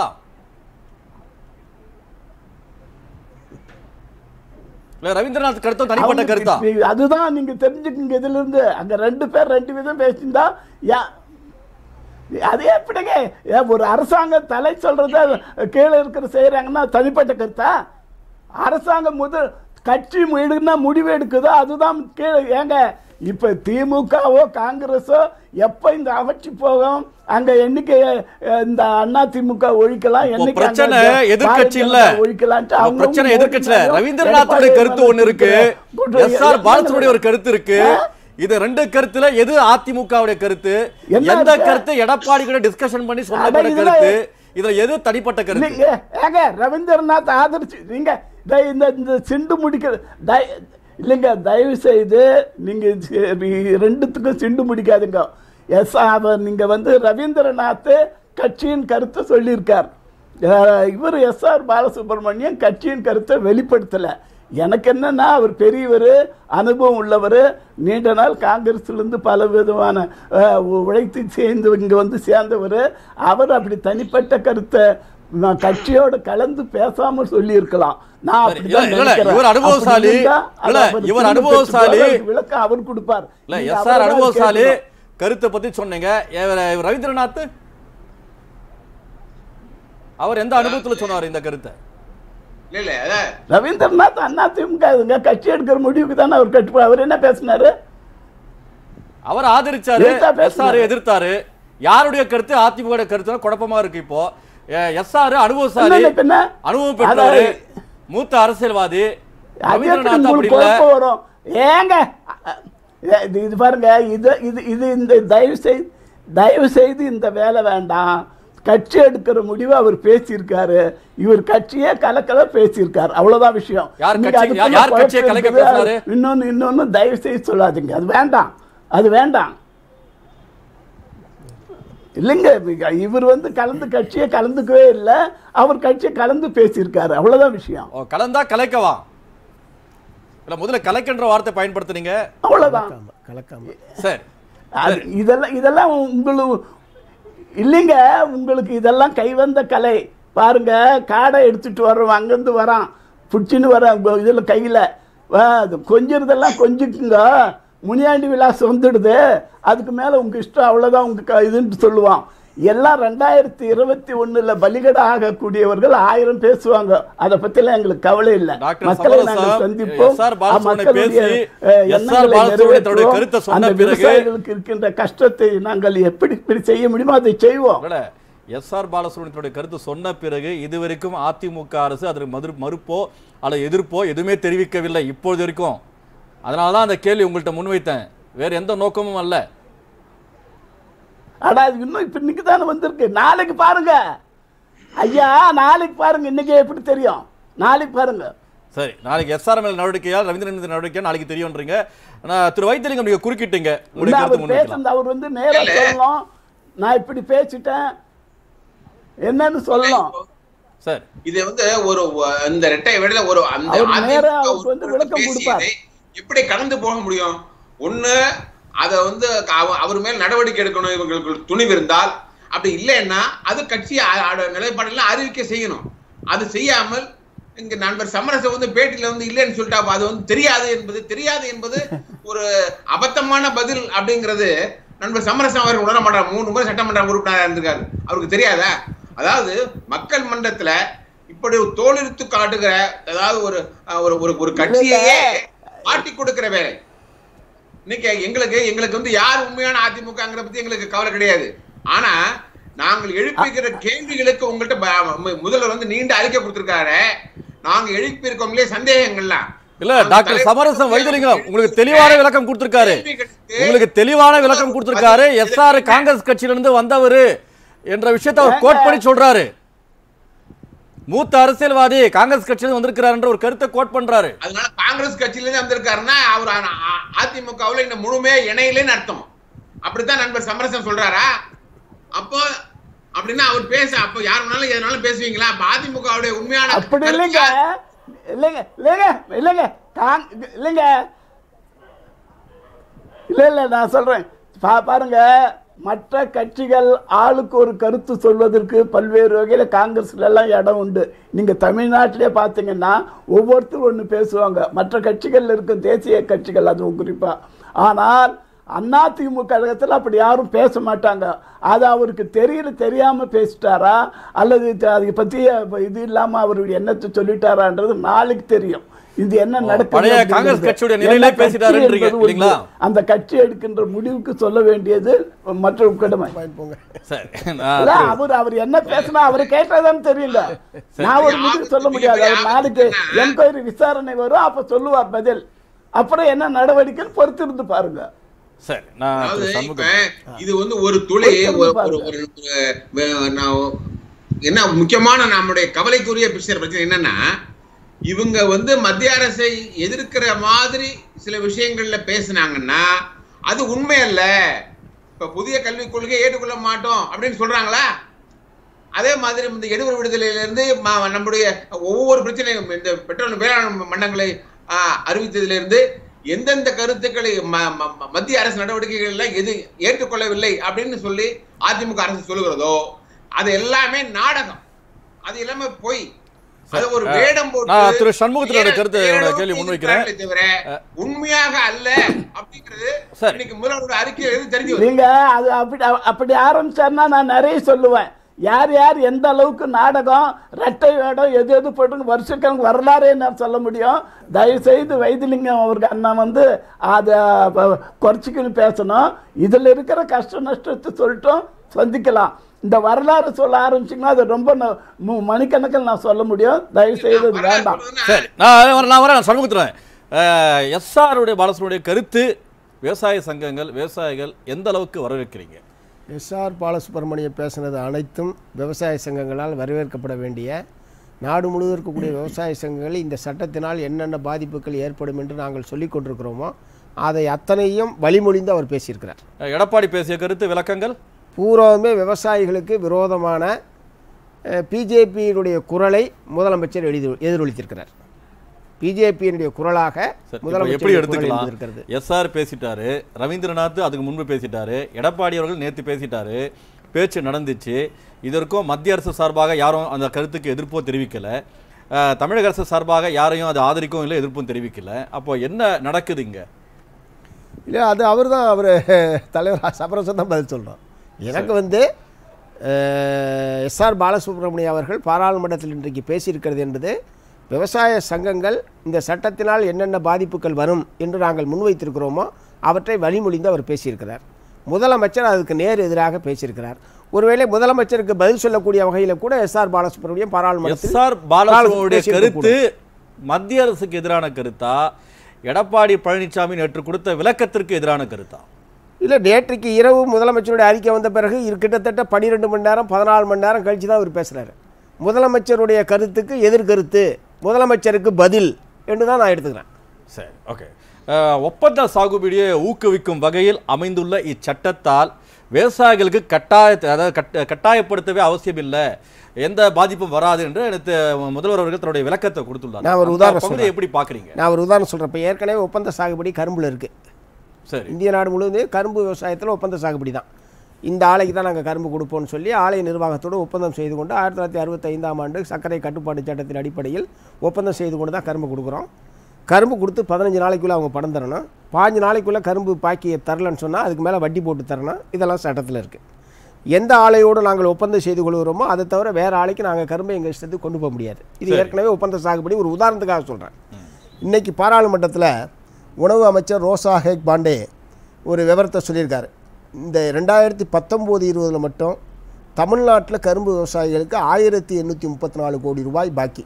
S1: இல்ல ரவீந்திரநாத் கருத்தும் தனிப்பட்ட கருத்தா
S3: அவங்களுக்கு அதுதான் நீங்க தெரிஞ்சுக்குங்க இதுல இருந்து அங்க ரெண்டு பேர் ரெண்டு விதம் பேசியிருந்தா யா அது எப்படிங்க ஏன் ஒரு அரசாங்கம் தலை சொல்றத கீழே இருக்கிற செய்யறாங்கன்னா தனிப்பட்ட கருத்தா அரசாங்கம் முதல் கட்சி எடுனா முடிவு எடுக்குதோ அதுதான் கீழே ஏங்க இப்ப திமுகவோ காங்கிரஸோ எப்ப இந்த அவற்றி போகும் அங்க எண்ணிக்கை அஹ், இந்த அண்ணா திமுக ஒழிக்கலாம்
S1: இப்போ
S3: என்னைக்கு
S1: பிரச்சனை
S3: அங்க
S1: எதிர்க்கட்சி இல்ல
S3: பாரதிய ஒழிக்கலான்ட்டு
S1: இப்போ
S3: அவங்க
S1: பிரச்சனை
S3: மோடி
S1: எதிர்க்கட்சியில
S3: மேலயும்
S1: ரவீந்திரநாத்துடைய
S3: எடப்பாடி
S1: கருத்து
S3: மேலயும்
S1: ஒண்ணு இருக்கு
S3: குற்றம்
S1: எஸ் ஆர்
S3: என்ன
S1: பாலசுடைய ஒரு கருத்து இருக்கு
S3: ஆ?
S1: இது ரெண்டு கருத்துல எது அதிமுகவுடைய கருத்து
S3: என்ன
S1: எந்த
S3: இருக்கு?
S1: கருத்து எடப்பாடி கூட டிஸ்கஷன் பண்ணி
S3: அட,
S1: சொல்லப்பட்ட
S3: இதுல-
S1: கருத்து இதுல எது தனிப்பட்ட கருத்து
S3: இல்லைங்க ஏங்க ரவீந்திரநாத் ஆதரிச்சு நீங்க தய- இந்த இந்த சிண்டு முடிக்க தய- இல்லைங்க தயவு செய்து நீங்க சி- இ- ரெண்டுத்துக்கும் சிண்டு முடிக்காதுங்க எஸ் அவர் நீங்க வந்து ரவீந்திரநாத் கட்சியின் கருத்தை சொல்லியிருக்கார் அஹ், இவர் எஸ் ஆர் பாலசுப்ரமணியம் கட்சியின் கருத்தை வெளிப்படுத்தலை எனக்கு என்னன்னா அவர் பெரியவர் அனுபவம் உள்ளவர் நீண்ட நாள் காங்கிரஸ்லேருந்து பல விதமான அஹ், உ- உழைத்து சேர்ந்து இங்கே வந்து சேர்ந்தவர் அவர் அப்படி தனிப்பட்ட கருத்தை நான் கட்சியோட கலந்து பேசாம சொல்லியிருக்கலாம் நான்
S1: சரி,
S3: அப்படிதான்
S1: இல்ல, இல்ல,
S3: நினைக்கிறேன்.
S1: இவர் அனுபவசாலி.
S3: அப்படி இருந்தா அது
S1: இல்ல,
S3: அவர்
S1: இவர்
S3: திரும்ப
S1: அனுபவசாலி.
S3: பெற்றுப்பார், அதுக்கு விளக்கம் அவர் கொடுப்பார்
S1: இல்ல
S3: நீங்க
S1: எஸ் ஆர்
S3: அவரை தான்
S1: அனுபவசாலி
S3: கேட்கணும்.
S1: கருத்தை பத்தி சொன்னீங்க இவர் இவர் ரவீந்திரநாத் அவர் எந்த அனுபவத்துல சொன்னார் இந்த கருத்தை
S5: இல்ல இல்ல அதான்
S3: ரவீந்திரநாத் அண்ணா திமுக இதுங்க கட்சி எடுக்கிற முடிவுக்கு தானே அவர் கட்டுப்பார் அவர் என்ன பேசினாரு
S1: அவர் ஆதரிச்சாரு
S3: எதிர்த்தா பேசுனாரு.
S1: எஸ்ஆர் எதிர்த்தாரு யாருடைய கருத்து அதிமுக கருத்து குழப்பமா இருக்கு இப்போ எஸ்ஆர் அனுபவசாலி
S3: என்னென்ன பின்ன?
S1: அனுபவம் பெற்றவர்
S3: அதாவது-
S1: மூத்த அரசியல்வாதி
S3: அது எப்படி
S1: ரவீந்திரநாத் அப்படி
S3: உங்களுக்கு
S1: இல்ல
S3: குழப்பம் வரும் ஏங்க அ- அ- இது இது பாருங்க இது இது இது இந்த தயவு செய்து தயவு செய்து இந்த வேலை வேண்டாம் கட்சி எடுக்கிற முடிவு அவர் பேசியிருக்காரு இவர் கட்சியே கலக்கல பேசியிருக்காரு அவ்வளவுதான் விஷயம்
S1: யார்
S3: நீங்க
S1: கட்சி-
S3: அதுக்குள்ள
S1: யார் கட்சியை
S3: குழப்பம்
S1: கலைக்க
S3: இருக்குது.
S1: பேசுனாரு?
S3: இன்னொன்னு இன்னொன்னு தயவு செய்து சொல்லாதீங்க அது வேண்டாம் அது வேண்டாம் இல்லைங்க இவ- இவர் வந்து கலந்து கட்சியை கலந்துக்கவே இல்லை அவர் கட்சியை கலந்து பேசியிருக்காரு அவ்வளவுதான் விஷயம்
S1: ஓ, கலந்தா கலைக்கவா இல்ல முதல்ல கலைக்கின்ற வார்த்தை பயன்படுத்துனீங்க
S3: அவ்வளவுதான்
S2: கலக்காம கலக்காம
S1: சரி
S3: அது இதெல்லாம் இதெல்லாம் உங்களுக்கு இல்லைங்க உங்களுக்கு இதெல்லாம் கைவந்த கலை பாருங்க காடை எடுத்துட்டு வர்றோம் அங்கேருந்து வரான் பிடிச்சின்னு வரான் இதில் கையில் கொஞ்சிறதெல்லாம் கொஞ்சிக்குங்க முனியாண்டி விலாசம் வந்துடுது அதுக்கு மேலே உங்கள் இஷ்டம் அவ்வளோதான் உங்கள் இதுன்னு சொல்லுவான் எல்லாம் ரெண்டாயிரத்தி இருபத்தி ஒண்ணுல பலிகடா ஆகக்கூடியவர்கள் ஆயிரம் பேசுவாங்க அதை பத்திலாம் எங்களுக்கு கவலை இல்லை
S1: டாக்டர்
S3: மக்களை நாங்கள்
S1: சமரசம்
S3: சந்திப்போம்
S1: எஸ்.ஆர். பாலசுப்ரமணியம்
S3: மக்களுடைய,
S1: பேசி,
S3: அஹ்,
S1: எஸ்.ஆர்.
S3: எண்ணங்களை
S1: பாலசுப்ரமணியத்தோட
S3: நிறைவேற்றுவோம்.
S1: கருத்தை சொன்ன
S3: அந்த
S1: பிறகு
S3: விவசாயிகளுக்கு இருக்கின்ற கஷ்டத்தை நாங்கள் எப்படி இப்படி செய்ய முடியுமோ அதை செய்வோம்
S1: இல்ல எஸ் ஆர் பாலசுப்ரமணியத்துடைய கருத்து சொன்ன பிறகு இதுவரைக்கும் அதிமுக அரசு அதற்கு மறு மறுப்போ அல்லது எதிர்ப்போ எதுவுமே தெரிவிக்கவில்லை இப்பொழுது வரைக்கும் அதனால தான் அந்த கேள்வி உங்கள்கிட்ட முன்வைத்தேன் வேற எந்த நோக்கமும் அல்ல
S3: ஆனா அது இன்னும் இப்ப இன்னைக்கு தானே வந்திருக்கு நாளைக்கு பாருங்க ஐயா நாளைக்கு பாருங்க இன்னைக்கே எப்படி தெரியும் நாளைக்கு பாருங்க
S1: சரி நாளைக்கு எஸ்ஆர்எம்எல் நடவடிக்கையா ரவீந்திரன் மீது நடவடிக்கையா நாளைக்கு தெரியும்ன்றீங்க நான் திரு வைத்தியலிங்கம் நீங்க குறுக்கிட்டீங்க உங்களுடைய
S3: இல்ல,
S1: கருத்து
S3: அவர்
S1: முன்வைக்கலாம்
S3: பேசுனது அவர் வந்து நேரா சொல்லணும் நான் இப்படி பேசிட்டேன் என்னன்னு சொல்லணும்
S1: சரி
S5: இது வந்து ஒரு வ- இந்த ரெட்டை விடல ஒரு அந்த
S3: அவர்
S5: அதிமுக
S3: நேரா அவருக்கு வந்து
S5: உறுப்பினர்
S3: விளக்கம் கொடுப்பார்.
S5: பேசியதை எப்படி கடந்து போக முடியும் ஒண்ணு அத வந்து அவ- அவர் மேல் நடவடிக்கை எடுக்கணும் இவங்களுக்கு துணிவு இருந்தால் அப்படி இல்லைன்னா அது கட்சி அ- அ- நிலைப்பாடுல அறிவிக்கை செய்யணும் அது செய்யாமல் இங்க நண்பர் சமரசம் வந்து பேட்டியில வந்து இல்லைன்னு சொல்லிட்டா அப்ப அது வந்து தெரியாது என்பது தெரியாது என்பது ஒரு அபத்தமான பதில் அப்படிங்கிறது நண்பர் சமரசம் அவர் உணர மாட்டார் மூணு முறை சட்டமன்ற உறுப்பினராக இருந்திருக்காரு அவருக்கு தெரியாதா அதாவது மக்கள் மன்றத்துல இப்படி ஒரு தோலிருத்து காட்டுகிற அதாவது ஒரு அஹ், ஒரு ஒரு ஒரு கட்சியையே காட்டி கொடுக்கிற வேலை இன்னைக்கு எங்களுக்கு எங்களுக்கு வந்து யார் உண்மையான அதிமுகங்கிற பத்தி எங்களுக்கு கவலை கிடையாது ஆனா நாங்கள் எழுப்புகிற கேள்விகளுக்கு உங்கள்கிட்ட ப- மு- முதல்வர் வந்து நீண்ட அறிக்கை கொடுத்திருக்காரு நாங்க எழுப்பியிருக்கோம் இல்லையா சந்தேகங்கள்லாம்
S1: இல்ல
S5: அந்த
S1: டாக்டர்
S5: தலைவர்
S1: சமரசம் வைத்தியலிங்கம் உங்களுக்கு தெளிவான விளக்கம் கொடுத்திருக்காரு
S5: கேள்விகளுக்கு
S1: உங்களுக்கு தெளிவான விளக்கம் கொடுத்திருக்காரு எஸ்ஆர் காங்கிரஸ் கட்சியில இருந்து வந்தவரு என்ற விஷயத்தை அவர் கோட் பண்ணி சொல்றாரு மூத்த அரசியல்வாதி காங்கிரஸ் கட்சியில வந்திருக்கிறாருன்ற ஒரு கருத்தை கோட் பண்றாரு
S5: அதனால காங்கிரஸ் கட்சியில இருந்து வந்திருக்காருன்னா அவர் அ- அ- அதிமுகவுல இந்த முழுமையா இணையிலேன்னு அர்த்தம் அப்படித்தான் நண்பர் சமரசம் சொல்றாரா அப்போ அப்படின்னா அவர் பேச அப்ப யார் வேணாலும் எதனாலும் பேசுவீங்களா அப்ப அதிமுகவுடைய உண்மையான
S3: அப்படி
S5: கருத்து
S3: இல்லைங்க
S5: யார்?
S3: இல்லைங்க இல்லைங்க இல்லைங்க காங் இல்லைங்க இல்லை இல்லை நான் சொல்கிறேன் பா பாருங்க மற்ற கட்சிகள் ஆளுக்கு ஒரு கருத்து சொல்வதற்கு பல்வேறு வகையில் காங்கிரஸ்ல எல்லாம் இடம் உண்டு நீங்கள் தமிழ்நாட்டிலே பார்த்தீங்கன்னா ஒவ்வொருத்தரும் ஒன்று பேசுவாங்க மற்ற கட்சிகள் இருக்கும் தேசிய கட்சிகள் அதுவும் குறிப்பாக ஆனால் அதிமுக கழகத்தில் அப்படி யாரும் பேச மாட்டாங்க அது அவருக்கு தெரியல தெரியாமல் பேசிட்டாரா அல்லது த- அதை பற்றி இது இல்லாமல் அவருடைய எண்ணத்தை சொல்லிட்டாரான்றது நாளைக்கு தெரியும் இது என்ன நடக்குது
S1: பழைய
S3: அப்படிங்கிறது.
S1: காங்கிரஸ் கட்சியுடைய நிலையிலே
S3: என்ன கட்சி
S1: பேசிட்டாருன்றீங்க,
S3: என்பது ஒன்று.
S1: இல்லைங்களா?
S3: அந்த கட்சி எடுக்கின்ற முடிவுக்கு சொல்ல வேண்டியது மற்ற கடமை
S2: பாயிண்ட் போங்க
S1: சரி
S3: இல்ல,
S1: நான்
S3: அவர் அவர் என்ன பேசினா அவரு கேட்டாதான் தெரியுங்க நான் ஒரு முடிவு சொல்ல முடியாது அவர் நாளைக்கு என்கொயரி விசாரணை வரும் அப்ப சொல்லுவார் பதில் அப்புறம் என்ன நடவடிக்கைன்னு பொறுத்திருந்து பாருங்க
S1: சரி நான்
S5: அதாவது
S1: திரு
S5: இப்ப
S1: சண்முகம்
S5: இது வந்து ஒரு துளி
S3: பொறுத்திருந்து
S5: ஒரு- ஒரு
S3: பாருங்க.
S5: ஒரு ஒரு- நான் என்ன முக்கியமான நம்முடைய கவலைக்குரிய பிரச்சனை பிரச்சனை என்னன்னா இவங்க வந்து மத்திய அரசை எதிர்க்கிற மாதிரி சில விஷயங்கள்ல பேசுனாங்கன்னா அது உண்மை அல்ல இப்ப புதிய கல்விக் கொள்கையை ஏற்றுக்கொள்ள மாட்டோம் அப்படின்னு சொல்றாங்களா அதே மாதிரி இந்த எடுவர் விடுதலையில இருந்து ம- நம்முடைய ஒவ்வொரு பிரச்சனையும் இந்த பெட்ரோல் வேளாண் மண்டங்களை ஆஹ், அறிவித்ததிலிருந்து இருந்து எந்தெந்த கருத்துக்களை ம- ம- ம- மத்திய அரசு நடவடிக்கைகள் எல்லாம் எது ஏற்றுக்கொள்ளவில்லை அப்படின்னு சொல்லி அதிமுக அரசு சொல்லுகிறதோ அது எல்லாமே நாடகம் அது எல்லாமே பொய் அது ஒரு வேடம்
S1: நான் திரு சண்முகத்தினுடைய
S5: ஏற-
S1: கருத்து என்னோட
S5: ஏறவும்
S1: கேள்வி முன்வைக்கிறேன்.
S5: செய்திருக்கிறார்களே தவிர உண்மையாக அல்ல அப்படிங்கிறது
S1: சரி.
S5: இன்னைக்கு முதல்வரோட அறிக்கையில் எது தெரிஞ்சு வருது.
S3: நீங்க அது அப்படி அப்படி ஆரம்பிச்சாருன்னா நான் நிறைய சொல்லுவேன் யார் யார் எந்த அளவுக்கு நாடகம் ரெட்டை வேடம் எது எது போட்டு வருஷக்கணக்கு வரலாறே நான் சொல்ல முடியும் தயவு செய்து வைத்திலிங்கம் அவருக்கு அண்ணன் வந்து அதை ப- குறைச்சிக்கணும் பேசணும் இதில் இருக்கிற கஷ்ட நஷ்டத்தை சொல்லிட்டும் சந்திக்கலாம் இந்த வரலாறு சொல்ல ஆரம்பிச்சிங்கன்னா அது ரொம்ப ந- மு- மணிக்கணக்கில் நான் சொல்ல முடியும் தயவு செய்து அது வேண்டாம்
S1: சரி நான் வரேன், நான் வரேன் நான் சண்முகத்துறேன் எஸ்ஆருடைய பாலசனுடைய கருத்து விவசாய சங்கங்கள் விவசாயிகள் எந்த அளவுக்கு வரவேற்கிறீங்க
S2: எஸ்ஆர் பாலசுப்ரமணியம் பேசினது அனைத்தும் விவசாய சங்கங்களால் வரவேற்கப்பட வேண்டிய நாடு முழுவதும் இருக்கக்கூடிய விவசாய சங்கங்கள் இந்த சட்டத்தினால் என்னென்ன பாதிப்புகள் ஏற்படும் என்று நாங்கள் சொல்லிக் கொண்டிருக்கிறோமோ அதை அத்தனையும் வழிமொழிந்து அவர் பேசியிருக்கிறார்
S1: எடப்பாடி பேசிய கருத்து விளக்கங்கள்
S2: பூராவுமே விவசாயிகளுக்கு விரோதமான பிஜேபியினுடைய குரலை முதலமைச்சர் எழுதி எதிரொலித்திருக்கிறார் பிஜேபியினுடைய குரலாக
S1: சரி, இப்ப
S2: முதலமைச்சர்
S1: எப்படி
S2: குரல்
S1: எடுத்துக்கலாம்
S2: இருந்திருக்கிறது
S1: எஸ்ஆர் பேசிட்டாரு ரவீந்திரநாத் அதுக்கு முன்பு பேசிட்டாரு எடப்பாடி அவர்கள் நேத்து பேசிட்டாரு பேச்சு நடந்துச்சு இதற்கும் மத்திய அரசு சார்பாக யாரும் அந்த கருத்துக்கு எதிர்ப்போ தெரிவிக்கல அஹ், தமிழக அரசு சார்பாக யாரையும் அதை ஆதரிக்கவும் இல்லை எதிர்ப்பும் தெரிவிக்கல அப்போ என்ன நடக்குது இங்க
S2: இல்லை அது அவர் தான் அவர் தலைவர் சபரசம் தான் பதில் சொல்கிறோம் எனக்கு வந்து எஸ்ஆர் பாலசுப்ரமணியம் அவர்கள் பாராளுமன்றத்தில் இன்றைக்கு பேசியிருக்கிறது என்பது விவசாய சங்கங்கள் இந்த சட்டத்தினால் என்னென்ன பாதிப்புகள் வரும் என்று நாங்கள் முன்வைத்திருக்கிறோமோ அவற்றை வழிமொழிந்து அவர் பேசியிருக்கிறார் முதலமைச்சர் அதுக்கு நேர் எதிராக பேசியிருக்கிறார் ஒருவேளை முதலமைச்சருக்கு பதில் சொல்லக்கூடிய வகையில் கூட எஸ்ஆர் பாலசுப்ரமணியம் பாராளுமன்றத்தில்
S1: எஸ்ஆர் பாலசுப்ரமணிய
S2: பேசியிருக்க
S1: கருத்து மத்திய அரசுக்கு எதிரான கருத்தா எடப்பாடி பழனிசாமி நேற்று கொடுத்த விளக்கத்திற்கு எதிரான கருத்தா
S2: இல்லை நேற்றுக்கு இரவு முதலமைச்சருடைய அறிக்கை வந்த பிறகு இரு- கிட்டத்தட்ட பன்னிரெண்டு மணி நேரம் பதினாலு மணி நேரம் கழிச்சு தான் அவர் பேசுகிறாரு முதலமைச்சருடைய கருத்துக்கு எதிர்கருத்து முதலமைச்சருக்கு பதில் என்று தான் நான் எடுத்துக்கிறேன்
S1: சரி ஓகே ஒப்பந்த சாகுபடியை ஊக்குவிக்கும் வகையில் அமைந்துள்ள இச்சட்டத்தால் விவசாயிகளுக்கு கட்டாய அதாவது கட்ட கட்டாயப்படுத்தவே அவசியம் இல்லை எந்த பாதிப்பும் வராது என்று எனக்கு முதல்வர் அவர்கள் தன்னுடைய விளக்கத்தை கொடுத்துள்ளார்
S2: நான் ஒரு
S1: அந்த
S2: உதாரணம்
S1: பகுதியை எப்படி பார்க்குறீங்க
S2: நான் ஒரு உதாரணம் சொல்கிறேன் இப்போ ஏற்கனவே ஒப்பந்த சாகுபடி கரும்பில் இருக்குது
S1: சரி
S2: இந்திய நாடு முழுவதும் கரும்பு விவசாயத்தில் ஒப்பந்த சாகுபடி தான் இந்த ஆலைக்கு தான் நாங்கள் கரும்பு கொடுப்போம்னு சொல்லி ஆலை நிர்வாகத்தோடு ஒப்பந்தம் செய்து கொண்டு ஆயிரத்தி தொள்ளாயிரத்தி அறுபத்தைந்தாம் ஆண்டு சர்க்கரை கட்டுப்பாட்டு சட்டத்தின் அடிப்படையில் ஒப்பந்தம் செய்து கொண்டு தான் கரும்பு கொடுக்குறோம் கரும்பு கொடுத்து பதினஞ்சு நாளைக்குள்ளே அவங்க பணம் தரணும் பாஞ்சு நாளைக்குள்ளே கரும்பு பாக்கியை தரலன்னு சொன்னால் அதுக்கு மேலே வட்டி போட்டு தரணும் இதெல்லாம் சட்டத்தில் இருக்குது எந்த ஆலையோடு நாங்கள் ஒப்பந்தம் செய்து கொள்கிறோமோ அதை தவிர வேறு ஆலைக்கு நாங்கள் கரும்பை எங்கள் இஷ்டத்துக்கு கொண்டு போக முடியாது இது ஏற்கனவே ஒப்பந்த சாகுபடி ஒரு உதாரணத்துக்காக சொல்கிறேன் இன்னைக்கு பாராளுமன்றத்தில் உணவு அமைச்சர் ரோசா ஹேக் பாண்டே ஒரு விவரத்தை சொல்லியிருக்காரு இந்த ரெண்டாயிரத்தி பத்தொம்போது இருபதில் மட்டும் தமிழ்நாட்டில் கரும்பு விவசாயிகளுக்கு ஆயிரத்தி எண்ணூற்றி முப்பத்தி நாலு கோடி ரூபாய் பாக்கி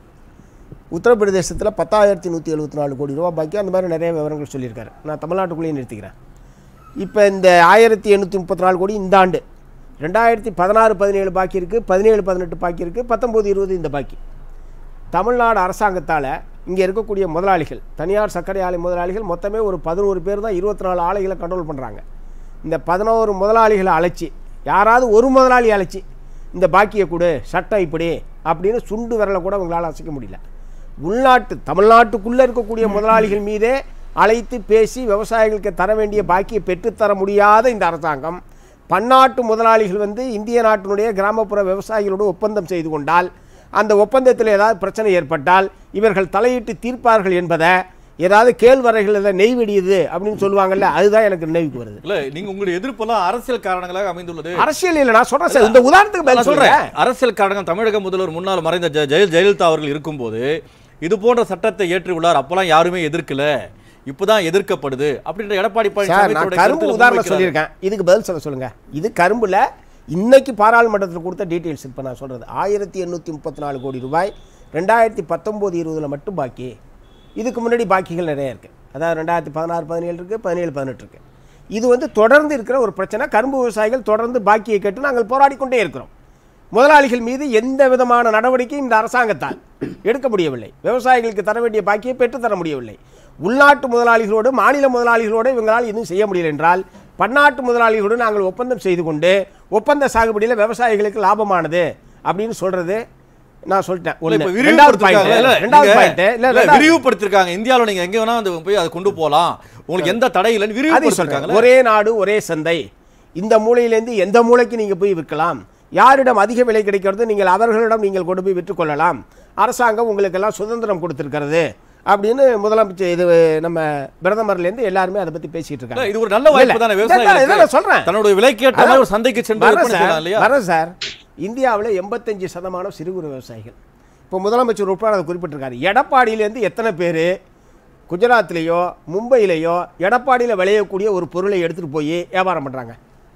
S2: உத்தரப்பிரதேசத்தில் பத்தாயிரத்தி நூற்றி எழுபத்தி நாலு கோடி ரூபாய் பாக்கி அந்த மாதிரி நிறைய விவரங்கள் சொல்லியிருக்காரு நான் தமிழ்நாட்டுக்குள்ளேயே நிறுத்திக்கிறேன் இப்போ இந்த ஆயிரத்தி எண்ணூற்றி முப்பத்தி நாலு கோடி இந்த ஆண்டு ரெண்டாயிரத்தி பதினாறு பதினேழு பாக்கி இருக்குது பதினேழு பதினெட்டு பாக்கி இருக்குது பத்தொம்போது இருபது இந்த பாக்கி தமிழ்நாடு அரசாங்கத்தால் இங்கே இருக்கக்கூடிய முதலாளிகள் தனியார் சர்க்கரை ஆலை முதலாளிகள் மொத்தமே ஒரு பதினோரு பேர் தான் இருபத்தி நாலு ஆலைகளை கண்ட்ரோல் பண்ணுறாங்க இந்த பதினோரு முதலாளிகளை அழைச்சி யாராவது ஒரு முதலாளி அழைச்சி இந்த பாக்கியை கொடு சட்டம் இப்படி அப்படின்னு சுண்டு விரலை கூட அவங்களால அசைக்க முடியல உள்நாட்டு தமிழ்நாட்டுக்குள்ளே இருக்கக்கூடிய முதலாளிகள் மீதே அழைத்து பேசி விவசாயிகளுக்கு தர வேண்டிய பாக்கியை பெற்றுத்தர முடியாத இந்த அரசாங்கம் பன்னாட்டு முதலாளிகள் வந்து இந்திய நாட்டினுடைய கிராமப்புற விவசாயிகளோடு ஒப்பந்தம் செய்து கொண்டால் அந்த ஒப்பந்தத்தில் ஏதாவது பிரச்சனை ஏற்பட்டால் இவர்கள் தலையிட்டு தீர்ப்பார்கள் என்பதை ஏதாவது கேழ்வரைகள் இதை நெய் வெடியுது அப்படின்னு சொல்லுவாங்கல்ல அதுதான் எனக்கு நினைவுக்கு வருது
S1: இல்ல நீங்க உங்களுடைய எதிர்ப்பெல்லாம் அரசியல் காரணங்களாக அமைந்துள்ளது
S2: அரசியல் இல்லை நான் சொல்றேன் சார் இந்த உதாரணத்துக்கு
S1: நான்
S2: பதில்
S1: சொல்றேன்
S2: சொல்றேன்
S1: அரசியல் காரணம் தமிழக முதல்வர் முன்னாள் மறைந்த ஜெ- ஜெய ஜெயலலிதா அவர்கள் இருக்கும்போது இது போன்ற சட்டத்தை ஏற்றி உள்ளார் அப்பெல்லாம் யாருமே எதிர்க்கல இப்பதான் எதிர்க்கப்படுது அப்படின்ற எடப்பாடி
S2: சார்
S1: பழனிசாமி
S2: நான்
S1: தன்னுடைய
S2: கரும்பு
S1: கருத்துல
S2: உதாரணம்
S1: முன்வைக்கிறாரு.
S2: சொல்லியிருக்கேன் இதுக்கு பதில் சொல்ல சொல்லுங்க இது கரும்புல இன்னைக்கு பாராளுமன்றத்தில் கொடுத்த டீட்டெயில்ஸ் இப்போ நான் சொல்றது ஆயிரத்தி எண்ணூற்றி முப்பத்தி நாலு கோடி ரூபாய் ரெண்டாயிரத்தி பத்தொம்போது இருபதில் மட்டும் பாக்கி இதுக்கு முன்னாடி பாக்கிகள் நிறைய இருக்குது அதாவது ரெண்டாயிரத்தி பதினாறு பதினேழு இருக்குது பதினேழு பதினெட்டு இருக்குது இது வந்து தொடர்ந்து இருக்கிற ஒரு பிரச்சனை கரும்பு விவசாயிகள் தொடர்ந்து பாக்கியை கேட்டு நாங்கள் போராடி கொண்டே இருக்கிறோம் முதலாளிகள் மீது எந்த விதமான நடவடிக்கையும் இந்த அரசாங்கத்தால் எடுக்க முடியவில்லை விவசாயிகளுக்கு தர வேண்டிய பாக்கியை பெற்றுத் தர முடியவில்லை உள்நாட்டு முதலாளிகளோடு மாநில முதலாளிகளோடு இவங்களால் எதுவும் செய்ய முடியல என்றால் பன்னாட்டு முதலாளிகளோடு நாங்கள் ஒப்பந்தம் செய்து கொண்டு ஒப்பந்த சாகுபடியில் விவசாயிகளுக்கு லாபமானது அப்படின்னு சொல்றது நான் சொல்லிட்டேன்
S1: இல்ல, இப்ப
S2: ஒண்ணு. ரெண்டாவது point.
S1: விரிவுபடுத்திருக்காங்க. இல்ல,
S2: ரெண்டாவது
S1: நீங்க-
S2: point. இல்ல,
S1: இல்ல,
S2: ரெண்டாவது-
S1: விரிவுபடுத்திருக்காங்க இந்தியாவுல நீங்க எங்க வேணா வந்து போய் அதை கொண்டு போலாம் உங்களுக்கு எந்த தடை இல்லைன்னு
S2: அதை சொல்றேன்
S1: விரிவுபடுத்திருக்காங்க
S2: ஒரே நாடு ஒரே சந்தை இந்த மூலையிலேருந்து எந்த மூலைக்கு நீங்க போய் விற்கலாம் யாரிடம் அதிக விலை கிடைக்கிறது நீங்கள் அவர்களிடம் நீங்கள் கொண்டு போய் விற்றுக்கொள்ளலாம் அரசாங்கம் உங்களுக்கெல்லாம் சுதந்திரம் கொடுத்திருக்கிறது அப்படின்னு முதலமைச்சர் இது நம்ம பிரதமர்லேருந்து எல்லாருமே அதை பத்தி பேசிட்டு
S1: இல்ல,
S2: இருக்காங்க
S1: இது ஒரு நல்ல வாய்ப்பு தானே
S2: இல்ல, இதான் இதான் நான்
S1: விவசாயிகளுக்கு
S2: சொல்றேன்
S1: தன்னுடைய விலைக்கேற்ற மாதிரி ஒரு சந்தைக்கு சென்று
S2: வரேன்
S1: விற்பனை
S2: சார்,
S1: செய்யலாம் இல்லையா
S2: வரேன் சார் இந்தியாவில் எண்பத்தஞ்சு சதமானம் சிறு குறு விவசாயிகள் இப்போ முதலமைச்சர் உட்பட அதை குறிப்பிட்டிருக்காரு எடப்பாடியிலேருந்து எத்தனை பேர் குஜராத்லேயோ மும்பையிலேயோ எடப்பாடியில் விளையக்கூடிய ஒரு பொருளை எடுத்துகிட்டு போய் வியாபாரம் பண்ணுறாங்க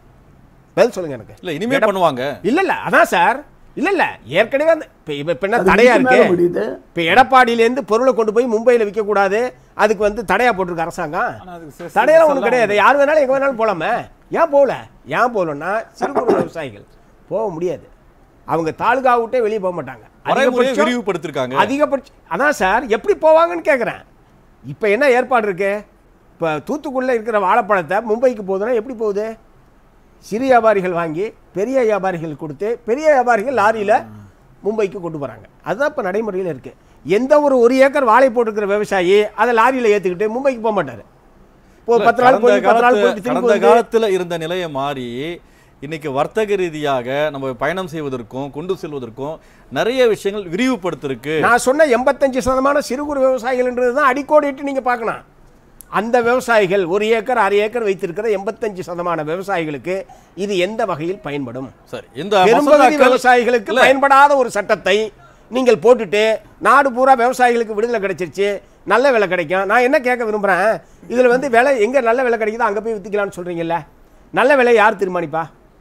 S2: பதில் சொல்லுங்க எனக்கு
S1: இல்ல இனிமே பண்ணுவாங்க
S2: இல்ல இல்ல அதான் சார் இல்ல இல்ல ஏற்கனவே அந்த இப்ப இப்ப இப்ப என்ன
S3: அது
S2: தடையா
S3: இதுக்கு மேல
S2: இருக்கு
S3: முடியுது
S2: இப்ப எடப்பாடியிலேருந்து பொருளை கொண்டு போய் மும்பையில் விற்க கூடாது அதுக்கு வந்து தடையா போட்டிருக்கு அரசாங்கம்
S4: ஆனா அதுக்கு செஸ்
S2: தடையெல்லாம் ஒண்ணும்
S4: எல்லாம்
S2: கிடையாது யார் வேணாலும் எங்க வேணாலும் போலாமே ஏன் போகல ஏன் போகலன்னா சிறு குறு விவசாயிகள் போக முடியாது அவங்க தாலுகா விட்டே வெளியே போக மாட்டாங்க
S1: வரைமுறையை
S2: அதிகபட்சம்
S1: விரிவுபடுத்திருக்காங்க
S2: அதிகபட்சம் அதான் சார் எப்படி போவாங்கன்னு கேட்குறேன் இப்போ என்ன ஏற்பாடு இருக்கு இப்போ தூத்துக்குடியில் இருக்கிற வாழைப்பழத்தை மும்பைக்கு போகுதுன்னா எப்படி போகுது சிறு வியாபாரிகள் வாங்கி பெரிய வியாபாரிகள் கொடுத்து பெரிய வியாபாரிகள் லாரியில் மும்பைக்கு கொண்டு போகிறாங்க அதுதான் இப்போ நடைமுறையில் இருக்குது எந்த ஒரு ஒரு ஏக்கர் வாழை போட்டிருக்கிற விவசாயி அதை லாரியில் ஏற்றுக்கிட்டு மும்பைக்கு போக மாட்டார் இப்போ பத்து நாள்
S1: கடந்த
S2: போய் பத்து நாள்
S1: காலத்து-
S2: போயிட்டு திரும்பி
S1: கடந்த
S2: வந்து
S1: காலத்துல இருந்த நிலையை மாறி இன்னைக்கு வர்த்தக ரீதியாக நம்ம பயணம் செய்வதற்கும் கொண்டு செல்வதற்கும் நிறைய விஷயங்கள் விரிவுபடுத்திருக்கு
S2: நான் சொன்ன எண்பத்தஞ்சு சதமான சிறு குறு விவசாயிகள்ன்றது தான் அடிக்கோடிட்டு நீங்கள் பார்க்கணும் அந்த விவசாயிகள் ஒரு ஏக்கர் அரை ஏக்கர் வைத்திருக்கிற எண்பத்தஞ்சு சதமான விவசாயிகளுக்கு இது எந்த வகையில் பயன்படும்
S1: சரி இந்த
S2: பெரும்பகுதி
S1: மசோதாக்கள்
S2: விவசாயிகளுக்கு
S1: இல்ல,
S2: பயன்படாத ஒரு சட்டத்தை நீங்கள் போட்டுட்டு நாடு பூரா விவசாயிகளுக்கு விடுதலை கிடைச்சிருச்சு நல்ல விலை கிடைக்கும் நான் என்ன கேட்க விரும்புகிறேன் இதில் வந்து விலை எங்கே நல்ல விலை கிடைக்குதோ அங்கே போய் விற்றுக்கலாம்னு சொல்கிறீங்கல்ல நல்ல விலை யார் தீர்மானிப்பா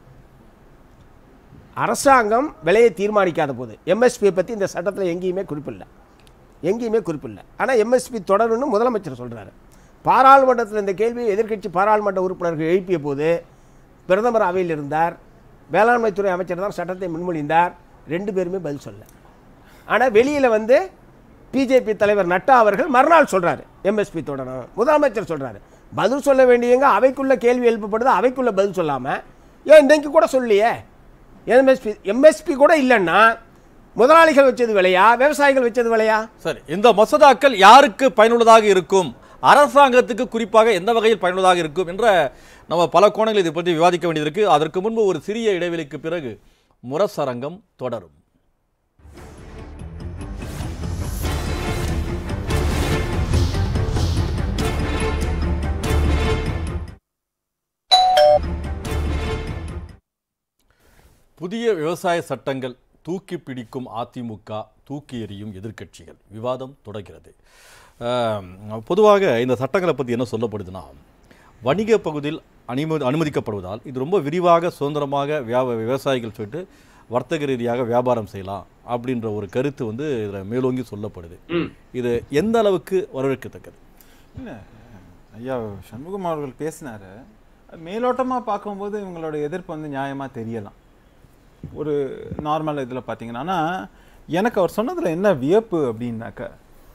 S2: அரசாங்கம் விலையை தீர்மானிக்காத போது எம்எஸ்பியை பற்றி இந்த சட்டத்தில் எங்கேயுமே குறிப்பில்லை எங்கேயுமே குறிப்பில்லை ஆனால் எம்எஸ்பி தொடரும்னு முதலமைச்சர் சொல்கிறாரு பாராளுமன்றத்தில் இந்த கேள்வியை எதிர்க்கட்சி பாராளுமன்ற உறுப்பினர்கள் எழுப்பிய போது பிரதமர் அவையில் இருந்தார் வேளாண்மைத்துறை அமைச்சர் தான் சட்டத்தை முன்மொழிந்தார் ரெண்டு பேருமே பதில் சொல்ல ஆனால் வெளியில் வந்து பிஜேபி தலைவர் நட்டா அவர்கள் மறுநாள் சொல்றாரு எம்எஸ்பி தொடரும் முதலமைச்சர் சொல்றாரு பதில் சொல்ல வேண்டியவங்க அவைக்குள்ள கேள்வி எழுப்பப்படுது அவைக்குள்ள பதில் சொல்லாம ஏன் இன்னைக்கு கூட சொல்லலையே எம்எஸ்பி எம்எஸ்பி கூட இல்லைன்னா முதலாளிகள் வச்சது விலையா விவசாயிகள் வச்சது விலையா
S1: சரி இந்த மசோதாக்கள் யாருக்கு பயனுள்ளதாக இருக்கும் அரசாங்கத்துக்கு குறிப்பாக எந்த வகையில் பயனுள்ளதாக இருக்கும் என்ற நம்ம பல கோணங்கள் இதை பற்றி விவாதிக்க வேண்டியது இருக்கு அதற்கு முன்பு ஒரு சிறிய இடைவெளிக்கு பிறகு முரசரங்கம் தொடரும் புதிய விவசாய சட்டங்கள் தூக்கி பிடிக்கும் அதிமுக தூக்கி எறியும் எதிர்க்கட்சிகள் விவாதம் தொடர்கிறது ஆம், பொதுவாக இந்த சட்டங்களை பற்றி என்ன சொல்லப்படுதுன்னா வணிக பகுதியில் அனுமதி அனுமதிக்கப்படுவதால் இது ரொம்ப விரிவாக சுதந்திரமாக வியாப விவசாயிகள் சொல்லிட்டு வர்த்தக ரீதியாக வியாபாரம் செய்யலாம் அப்படின்ற ஒரு கருத்து வந்து இதில் மேலோங்கி சொல்லப்படுது
S5: ம்.
S1: இது எந்த அளவுக்கு வரவேற்கத்தக்கது
S4: இல்லை ஐயா சண்முகம் அவர்கள் பேசினாரு மேலோட்டமாக பார்க்கும்போது இவங்களோட எதிர்ப்பு வந்து நியாயமாக தெரியலாம் ஒரு நார்மல் இதில் பார்த்தீங்கன்னா ஆனா, எனக்கு அவர் சொன்னதில் என்ன வியப்பு அப்படின்னாக்க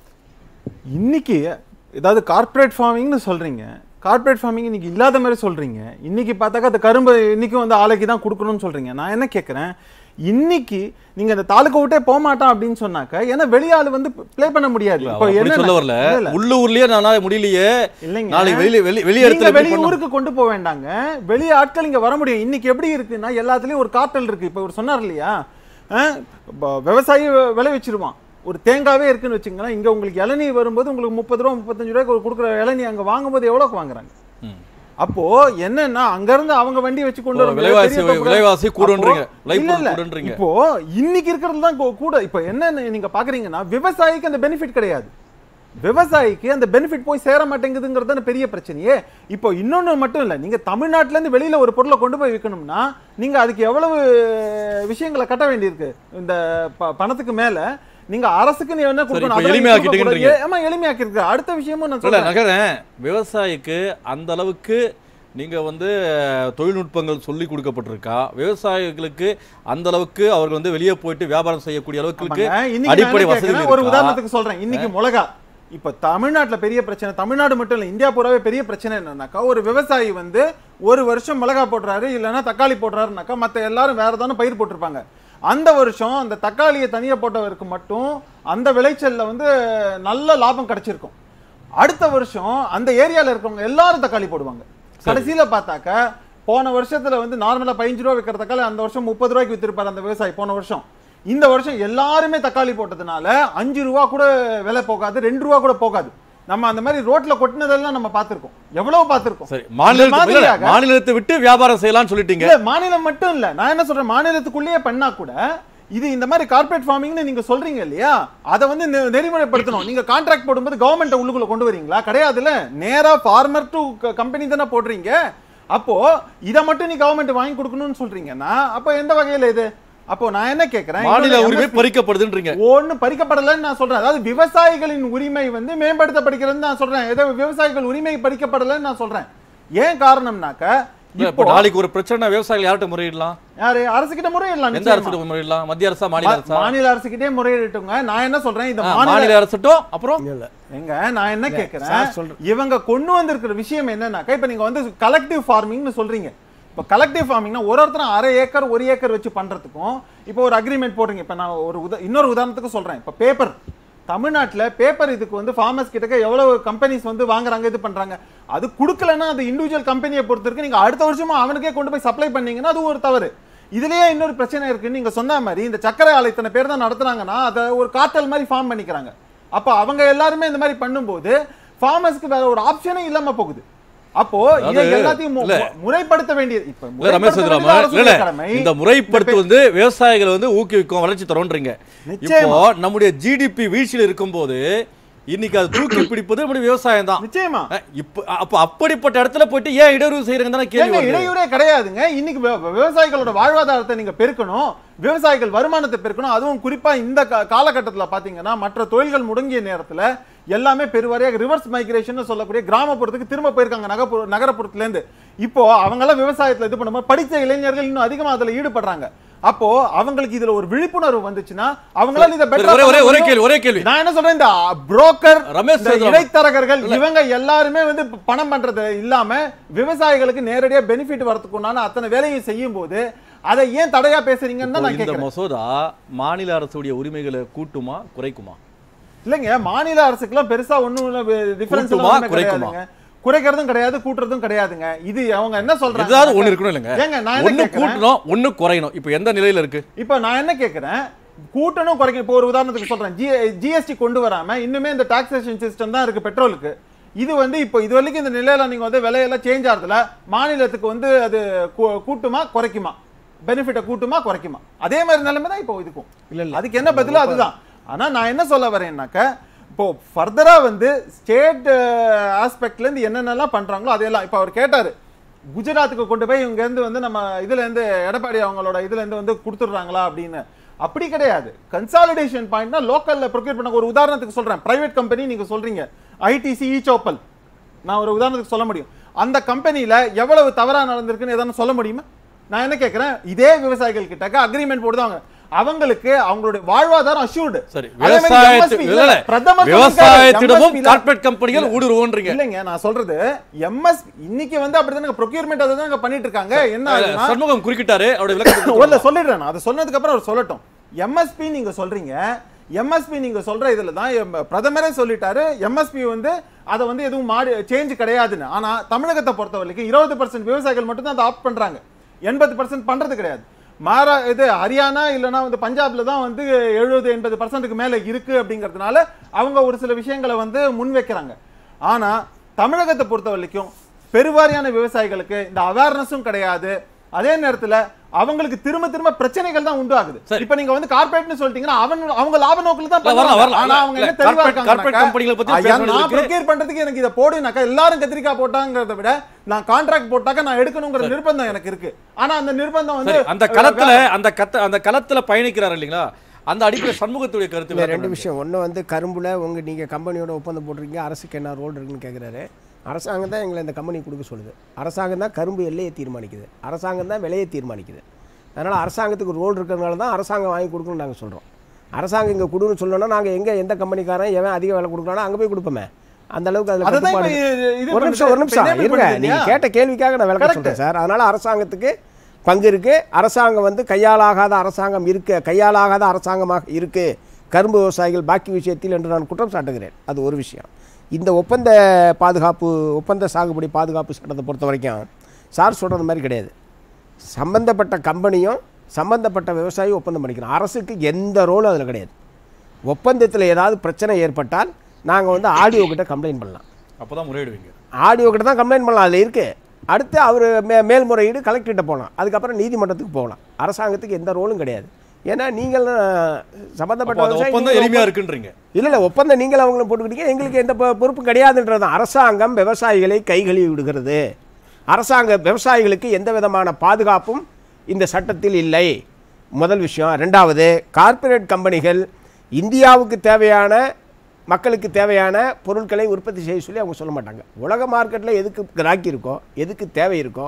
S4: இன்னைக்கு ஏதாவது கார்ப்பரேட் ஃபார்மிங்னு சொல்றீங்க கார்ப்பரேட் ஃபார்மிங் இன்னைக்கு இல்லாத மாதிரி சொல்றீங்க இன்னைக்கு பார்த்தாக்கா அந்த கரும்பு இன்னைக்கும் வந்து ஆலைக்கு தான் கொடுக்கணும்னு சொல்றீங்க நான் என்ன கேட்குறேன் இன்னைக்கு நீங்க அந்த தாலுக்கா விட்டே போக மாட்டான் அப்படின்னு சொன்னாக்க ஏன்னா வெளியாள் வந்து ப்ளே பண்ண முடியாது இப்போ
S1: அப்படி
S4: என்ன
S1: சொல்ல வரல
S4: இல்ல, இல்ல.
S1: உள்ளூர்லயே நானால முடியலையே
S4: இல்லைங்க
S1: நாளைக்கு வெளி வெளி வெளி
S4: நீங்க
S1: இடத்துல
S4: வெளி
S1: போய் பண்ண-
S4: ஊருக்கு கொண்டு போக வேண்டாங்க வெளி ஆட்கள் இங்க வர முடியும் இன்னைக்கு எப்படி இருக்குன்னா எல்லாத்துலயும் ஒரு கார்ட்டல் இருக்கு இப்ப இவர் சொன்னார் இல்லையா அஹ், ப- விவசாயி வி- விளை வச்சிருவான் ஒரு தேங்காவே இருக்குன்னு வச்சுங்களேன் இங்க உங்களுக்கு இளநீ வரும்போது உங்களுக்கு முப்பது ரூபா முப்பத்தஞ்சு ரூபாய்க்கு கொடுக்குற இளநீ அங்க வாங்கும்போது எவ்வளவுக்கு வாங்குறாங்க
S1: ம்.
S4: அப்போ என்னன்னா அங்க இருந்து அவங்க வண்டி வச்சு கொண்டு
S1: இப்போ
S4: வர
S1: விலைவாசி விலைவாசி கூடுன்றீங்க விளைபொருள்
S4: இல்ல
S1: கூடுன்றீங்க
S4: இப்போ இன்னைக்கு இருக்கிறது தான் கூ- கூட இப்போ என்ன நீங்க பாக்குறீங்கன்னா விவசாயிக்கு அந்த பெனிஃபிட் கிடையாது விவசாயிக்கு அந்த பெனிஃபிட் போய் சேர மாட்டேங்குதுங்கிறது தானே பெரிய பிரச்சனையே இப்போ இன்னொன்னு மட்டும் இல்ல நீங்க தமிழ்நாட்டுல இருந்து வெளியில ஒரு பொருளை கொண்டு போய் விற்கணும்னா நீங்க அதுக்கு எவ்வளவு விஷயங்களை கட்ட வேண்டியிருக்கு இந்த ப- பணத்துக்கு மேல நீங்க அரசுக்கு நீ என்ன கொடுக்கணும்
S1: இப்ப
S4: அதெல்லாம்
S1: எளிமையாக்கிட்டீங்கன்றீங்க.
S4: கொடுக்கக்கூடாது. ஆமா எளிமையாக்கி இருக்கு அடுத்த விஷயமும் நான்
S1: இல்ல
S4: சொல்றேன்
S1: நகரேன் விவசாயிக்கு அந்த அளவுக்கு நீங்க வந்து அஹ், தொழில்நுட்பங்கள் சொல்லி கொடுக்கப்பட்டிருக்கா விவசாயிகளுக்கு அந்த அளவுக்கு அவர்கள் வந்து வெளியே போயிட்டு வியாபாரம் செய்யக்கூடிய அளவுக்கு
S4: ஆமாங்க. இன்னைக்கு
S1: அடிப்படை
S4: நான் என்ன
S1: வசதிகள்
S4: கேட்கிறேன், ஒரு
S1: இருக்கா?
S4: உதாரணத்துக்கு சொல்றேன் இன்னைக்கு மிளகா இப்ப தமிழ்நாட்டுல பெரிய பிரச்சனை தமிழ்நாடு மட்டும் இல்ல இந்தியா பூராவே பெரிய பிரச்சனை என்னன்னாக்கா ஒரு விவசாயி வந்து ஒரு வருஷம் மிளகா போடுறாரு இல்லைன்னா தக்காளி போடுறாருனாக்கா மத்த எல்லாரும் வேற தானே பயிர் போட்டிருப்பாங்க அந்த வருஷம் அந்த தக்காளியை தனியா போட்டவருக்கு மட்டும் அந்த விளைச்சல்ல வந்து நல்ல லாபம் கிடைச்சிருக்கும் அடுத்த வருஷம் அந்த ஏரியால இருக்கவங்க எல்லாரும் தக்காளி போடுவாங்க கடைசியில பார்த்தாக்க போன வருஷத்துல வந்து நார்மலா பதினஞ்சு ரூபா விற்கிற தக்காளி அந்த வருஷம் முப்பது ரூபாய்க்கு வித்திருப்பாரு அந்த விவசாயி போன வருஷம் இந்த வருஷம் எல்லாருமே தக்காளி போட்டதுனால அஞ்சு ரூபா கூட விலை போகாது ரெண்டு ரூபா கூட போகாது நம்ம அந்த மாதிரி ரோட்ல கொட்டினதெல்லாம் நம்ம பார்த்திருக்கோம் எவ்வளவு பார்த்திருக்கோம்
S1: சரி மாநிலத்தை இல்ல, இல்ல,
S4: மாதிரியாக-
S1: மாநிலத்தை விட்டு வியாபாரம் செய்யலாம்னு சொல்லிட்டீங்க
S4: இல்ல மாநிலம் மட்டும் இல்ல நான் என்ன சொல்றேன் மாநிலத்துக்குள்ளேயே பண்ணா கூட இது இந்த மாதிரி கார்ப்பரேட் ஃபார்மிங்னு நீங்க சொல்றீங்க இல்லையா அதை வந்து நெ- நெறிமுறைப்படுத்தணும் நீங்க கான்ட்ராக்ட் போடும்போது கவர்மெண்ட் உள்ளுக்குள்ள கொண்டு வரீங்களா கிடையாதுல்ல நேரா ஃபார்மர் டு கம்பெனி தானே போடுறீங்க அப்போ இதை மட்டும் நீ கவர்மெண்ட் வாங்கி கொடுக்கணும்னு சொல்றீங்கன்னா அப்போ எந்த வகையில இது அப்போ நான் என்ன கேட்கிறேன்
S1: மாநில
S4: இன்னொரு
S1: உரிமை
S4: MSP
S1: பறிக்கப்படுதுன்றீங்க
S4: ஒண்ணு பறிக்கப்படலைன்னு நான் சொல்றேன் அதாவது விவசாயிகளின் உரிமை வந்து மேம்படுத்தப்படுகிறதுன்னு நான் சொல்றேன் ஏதோ விவசாயிகள் உரிமை பறிக்கப்படலைன்னு நான் சொல்றேன் ஏன் காரணம்னாக்க
S1: இல்ல, இப்ப நாளைக்கு ஒரு பிரச்சனை விவசாயிகள் யார்கிட்ட முறையிடலாம்
S3: யாரு அரசுகிட்ட முறையிடலாம்
S1: எந்த
S3: நிச்சயமா.
S1: அரசு முறையிடலாம் மத்திய அரசா மாநில
S3: மா-
S1: அரசா
S3: மாநில அரசுகிட்டே முறையிட்டுங்க நான் என்ன சொல்றேன் இந்த
S1: ஆ,
S3: மாநில
S1: மாநில அரசுட்டும் அப்புறம்
S2: இல்ல
S3: எங்க நான் என்ன
S2: சார்
S3: கேக்குறேன்
S2: சொல்றேன்.
S3: இவங்க கொண்டு வந்திருக்கிற விஷயம் என்னன்னாக்கா இப்ப நீங்க வந்து கலெக்டிவ் ஃபார்மிங்னு சொல்றீங்க இப்ப கலெக்டிவ் ஃபார்மிங்னா ஒரு ஒருத்தரும் அரை ஏக்கர் ஒரு ஏக்கர் வச்சு பண்றதுக்கும் இப்போ ஒரு அக்ரிமெண்ட் போடுறீங்க இப்ப நான் ஒரு உத இன்னொரு உதாரணத்துக்கு சொல்றேன் இப்ப பேப்பர் தமிழ்நாட்டுல பேப்பர் இதுக்கு வந்து ஃபார்மர்ஸ் கிட்ட எவ்வளவு கம்பெனிஸ் வந்து வாங்குறாங்க இது பண்றாங்க அது கொடுக்கலன்னா அது இண்டிவிஜுவல் கம்பெனியை பொறுத்த வரைக்கும் நீங்க அடுத்த வருஷமா அவனுக்கே கொண்டு போய் சப்ளை பண்ணீங்கன்னா அது ஒரு தவறு இதுலயே இன்னொரு பிரச்சனை இருக்கு நீங்க சொன்ன மாதிரி இந்த சக்கரை ஆலை இத்தனை பேர் தான் நடத்துறாங்கன்னா அதை ஒரு காட்டல் மாதிரி ஃபார்ம் பண்ணிக்கிறாங்க அப்ப அவங்க எல்லாருமே இந்த மாதிரி பண்ணும்போது ஃபார்மர்ஸ்க்கு வேற ஒரு ஆப்ஷனே இல்லாம போகுது அப்போ இதை
S1: அதாவது,
S3: எல்லாத்தையும் மு-
S1: இல்ல.
S3: முறைப்படுத்த வேண்டியது இப்ப
S1: இல்ல ரமேஷ்
S3: முறைப்படுத்த
S1: சித்தராமன்
S3: வேண்டியது
S1: இல்ல இல்ல
S3: அரசுடைய கடமை.
S1: இந்த முறைப்படுத்து வந்து விவசாயிகளை வந்து ஊக்குவிக்கும் வளர்ச்சி தரோன்றீங்க
S3: நிச்சயமா.
S1: இப்போ நம்முடைய ஜிடிபி வீழ்ச்சியில் இருக்கும்போது இன்னைக்கு அது தூக்கி பிடிப்பது நம்முடைய விவசாயம் தான்
S3: நிச்சயமா
S1: இப்போ அப்ப அப்படிப்பட்ட இடத்துல போயிட்டு ஏன் இடையூறு செய்யறங்க தானே கேள்வி
S3: ஏங்க,
S1: வருது.
S3: இடையூறே கிடையாதுங்க இன்னைக்கு வி- விவசாயிகளோட வாழ்வாதாரத்தை நீங்க பெருக்கணும் விவசாயிகள் வருமானத்தை பெருக்கணும் அதுவும் குறிப்பா இந்த கா- காலகட்டத்துல பாத்தீங்கன்னா மற்ற தொழில்கள் முடங்கிய நேரத்துல எல்லாமே பெருவாரியாக ரிவர்ஸ் மைக்ரேஷன் சொல்லக்கூடிய கிராமப்புறத்துக்கு திரும்ப போயிருக்காங்க நகர்ப்புற நகரப்புறத்துல இருந்து இப்போ அவங்க எல்லாம் விவசாயத்துல இது பண்ணும்போது படித்த இளைஞர்கள் இன்னும் அதிகமா அதுல ஈடுபடுறாங்க அப்போ அவங்களுக்கு இதுல ஒரு விழிப்புணர்வு வந்துச்சுன்னா அவங்களால இதை
S1: சரி,
S3: better ஆ
S1: ஒரே- ஒரே-
S3: பண்ண
S1: ஒரே
S3: முடியும்.
S1: கேள்வி, ஒரே கேள்வி.
S3: நான் என்ன சொல்றேன் இந்த புரோக்கர்
S1: ரமேஷ் சேதுராமன்.
S3: இடைத்தரகர்கள் இவங்க எல்லாருமே வந்து ப- பணம் பண்றது இல்லாம விவசாயிகளுக்கு நேரடியா பெனிஃபிட் வரதுக்கு உண்டான அத்தனை வேலையும் செய்யும் போது அதை ஏன் தடையா பேசுறீங்கன்னு தான்
S1: இப்போ
S3: நான்
S1: இந்த
S3: கேக்குறேன்
S1: மசோதா மாநில அரசுடைய உரிமைகளை கூட்டுமா குறைக்குமா
S3: இல்லைங்க மாநில அரசுக்குலாம் பெருசா ஒண்ணும் டிஃபரன்ஸ்
S1: கூட்டுமா, குறைக்குமா?
S3: கிடையாதுங்க குறைக்கிறதும் கிடையாது கூட்டுறதும் கிடையாதுங்க இது அவங்க என்ன சொல்றாங்க
S1: ஏதாவது ஒண்ணு இருக்கணும் இல்லைங்க
S3: ஏங்க நான் என்ன
S1: ஒண்ணு
S3: கேக்குறேன்
S1: கூட்டணும் ஒண்ணு குறையணும் இப்போ எந்த நிலையில இருக்கு
S3: இப்போ நான் என்ன கேட்குறேன் கூட்டணும் குறைக்க இப்போ ஒரு உதாரணத்துக்கு சொல்றேன் ஜி ஜிஎஸ்டி கொண்டு வராம இன்னுமே இந்த டாக்ஸேஷன் சிஸ்டம் தான் இருக்கு பெட்ரோலுக்கு இது வந்து இப்போ இது வரைக்கும் இந்த நிலையில நீங்க வந்து விலையெல்லாம் சேஞ்ச் ஆகிறதுல மாநிலத்துக்கு வந்து அது கூ- கூட்டுமா குறைக்குமா பெனிஃபிட்டை கூட்டுமா குறைக்குமா அதே மாதிரி நிலைமை தான் இப்போ இதுக்கும்
S2: இல்ல, இல்ல.
S3: அதுக்கு என்ன பதிலோ அதுதான் ஆனா நான் என்ன சொல்ல வரேன்னாக்க இப்போ ஃபர்தரா வந்து ஸ்டேட் ஆஸ்பெக்ட்ல இருந்து என்னென்னலாம் பண்றாங்களோ அதையெல்லாம் இப்போ அவர் கேட்டாரு குஜராத்துக்கு கொண்டு போய் இவங்க இருந்து வந்து நம்ம இதுல இருந்து எடப்பாடி அவங்களோட இதுல இருந்து வந்து கொடுத்துடுறாங்களா அப்படின்னு அப்படி கிடையாது கன்சாலிடேஷன் பாயிண்ட்னா லோக்கல்ல ப்ரொக்யூர் பண்ண ஒரு உதாரணத்துக்கு சொல்றேன் பிரைவேட் கம்பெனி நீங்க சொல்றீங்க ஐடிசி இ சோப்பல் நான் ஒரு உதாரணத்துக்கு சொல்ல முடியும் அந்த கம்பெனில எவ்வளவு தவறா நடந்திருக்குன்னு எதாவது சொல்ல முடியுமா நான் என்ன கேட்கிறேன் இதே விவசாயிகள் கிட்டக்க அக்ரிமெண்ட் போடுவாங்க அவங்களுக்கு அவங்களுடைய வாழ்வாதாரம் அஷ்யூர்டு
S1: சரி விவசாயத்து இல்ல, இல்ல. விவசாயத்திடமும் கார்ப்பரேட் கம்பெனிகள் ஊடுருவோன்றீங்க
S3: இல்லைங்க நான் சொல்றது எம்எஸ் இன்னைக்கு வந்து அப்படிதானே ப்ரொக்யூர்மெண்ட் அதை தான் பண்ணிட்டு இருக்காங்க என்ன ஆகுதுன்னா
S1: சண்முகம் குறுக்கிட்டாரு அவருடைய விளக்கத்தை
S3: இல்ல சொல்லிடுறேன் நான் அதை சொன்னதுக்கு அப்புறம் அவர் சொல்லட்டும் எம்எஸ்பி நீங்க சொல்றீங்க எம்எஸ்பி நீங்க சொல்ற இதுல தான் எம்- பிரதமரே சொல்லிட்டாரு எம்எஸ்பி வந்து அதை வந்து எதுவும் மாறி சேஞ்ச் கிடையாதுன்னு ஆனா தமிழகத்தை பொறுத்த வரைக்கும் இருபது பர்சன்ட் விவசாயிகள் மட்டும் தான் அதை ஆப்ட் பண்றாங்க எண்பது பர்சன்ட் பண்றது கிடையாது மாறா இது ஹரியானா இல்லைன்னா வந்து பஞ்சாப்ல தான் வந்து எழுபது எண்பது பர்சன்ட்டுக்கு மேல இருக்கு அப்படிங்கிறதுனால அவங்க ஒரு சில விஷயங்களை வந்து முன் வைக்கிறாங்க ஆனா தமிழகத்தை பொறுத்த வரைக்கும் பெருவாரியான விவசாயிகளுக்கு இந்த அவேர்னஸும் கிடையாது அதே நேரத்துல அவங்களுக்கு திரும்ப திரும்ப பிரச்சனைகள் தான் உண்டு ஆகுது
S1: சரி.
S3: இப்ப நீங்க வந்து கார்ப்பரேட்னு சொல்லிட்டீங்கன்னா அவங்க அவங்க லாப நோக்கில தான்
S1: இல்ல, வரலாம்,
S3: பண்ணுவாங்க.
S1: வரலாம்.
S3: ஆனா
S1: இல்ல,
S3: அவங்க
S1: இல்ல,
S3: என்ன தெளிவா
S1: corporate-
S3: இருக்காங்க
S1: corporate company-களை பத்தி பேசணும்
S3: நான்
S1: இருக்கு.
S3: ப்ரொக்யூர் பண்றதுக்கு எனக்கு இதை போடுனாக்கா எல்லாரும் கத்திரிக்காய் போட்டாங்கிறத விட நான் கான்ட்ராக்ட் போட்டாக்க நான் எடுக்கணுங்கிற நிர்பந்தம் எனக்கு இருக்கு ஆனா அந்த நிர்பந்தம் வந்து
S1: சரி அந்த களத்துல அந்த கத்த அந்த களத்துல பயணிக்கிறாரு இல்லைங்களா அந்த அடிப்படையில் சண்முகத்துடைய கருத்து
S2: இல்லை
S1: விளக்கம்
S2: ரெண்டு
S1: என்ன?
S2: விஷயம் ஒன்று வந்து கரும்பில் உங்கள் நீங்கள் கம்பெனியோட ஒப்பந்தம் போட்டிருக்கீங்க அரசுக்கு என்ன ரோல் இருக்குன்னு கேட்குறாரு அரசாங்கம் தான் எங்களை இந்த கம்பெனி கொடுக்க சொல்லுது அரசாங்கம் தான் கரும்பு எல்லையை தீர்மானிக்குது அரசாங்கம் தான் விலையை தீர்மானிக்குது அதனால் அரசாங்கத்துக்கு ரோல் இருக்கிறதுனால தான் அரசாங்கம் வாங்கி கொடுக்கணும்னு நாங்கள் சொல்கிறோம் அரசாங்கம் இங்கே கொடுன்னு சொல்லணும்னா நாங்கள் எங்கே எந்த கம்பெனிக்காரன் எவன் அதிக விலை கொடுக்குறானோ அங்கே போய் கொடுப்போமே அந்த அளவுக்கு அதில்
S3: அதுதான் இப்ப
S2: கட்டுப்பாடு
S3: இது
S2: ஒரு நிமிஷம் ஒரு நிமிஷம்
S3: enable
S2: இருங்க
S3: பண்ணுது
S2: நீங்க
S3: இல்லையா?
S2: கேட்ட கேள்விக்காக நான் விளக்கம்
S3: Correct.
S2: சொல்றேன் சார் அதனால அரசாங்கத்துக்கு பங்கு இருக்கு அரசாங்கம் வந்து கையாலாகாத அரசாங்கம் இருக்க கையாலாகாத அரசாங்கமாக இருக்கு கரும்பு விவசாயிகள் பாக்கி விஷயத்தில் என்று நான் குற்றம் சாட்டுகிறேன் அது ஒரு விஷயம் இந்த ஒப்பந்த பாதுகாப்பு ஒப்பந்த சாகுபடி பாதுகாப்பு சட்டத்தை பொறுத்த வரைக்கும் சார் சொல்கிறது மாதிரி கிடையாது சம்பந்தப்பட்ட கம்பெனியும் சம்பந்தப்பட்ட விவசாயியும் ஒப்பந்தம் பண்ணிக்கணும் அரசுக்கு எந்த ரோலும் அதில் கிடையாது ஒப்பந்தத்தில் ஏதாவது பிரச்சனை ஏற்பட்டால் நாங்கள் வந்து ஆடியோ கிட்ட கம்ப்ளைண்ட் பண்ணலாம்
S1: அப்பதான் முறையிடுவீங்க
S2: ஆடியோ கிட்ட தான் கம்ப்ளைண்ட் பண்ணலாம் அதில் இருக்குது அடுத்து அவர் மே மேல்முறையீடு கலெக்டர்கிட்ட போகலாம் அதுக்கப்புறம் நீதிமன்றத்துக்கு போகலாம் அரசாங்கத்துக்கு எந்த ரோலும் கிடையாது ஏன்னா நீங்கள் சம்மந்தப்பட்ட
S1: அப்போ அந்த
S2: விவசாயி
S1: ஒப்பந்தம்
S2: நீங்க
S1: எளிமையா இருக்குன்றீங்க
S2: இல்லை இல்லை ஒப்பந்தம் நீங்கள் அவங்களும் போட்டுக்கிட்டீங்க எங்களுக்கு எந்த பொ- பொறுப்பும் கிடையாதுன்றது தான். அரசாங்கம் விவசாயிகளை கைகழுவி விடுகிறது அரசாங்க விவசாயிகளுக்கு எந்த விதமான பாதுகாப்பும் இந்த சட்டத்தில் இல்லை முதல் விஷயம் ரெண்டாவது கார்ப்பரேட் கம்பெனிகள் இந்தியாவுக்கு தேவையான மக்களுக்கு தேவையான பொருட்களை உற்பத்தி செய்ய சொல்லி அவங்க சொல்ல மாட்டாங்க உலக மார்க்கெட்டில் எதுக்கு கிராக்கி இருக்கோ எதுக்கு தேவை இருக்கோ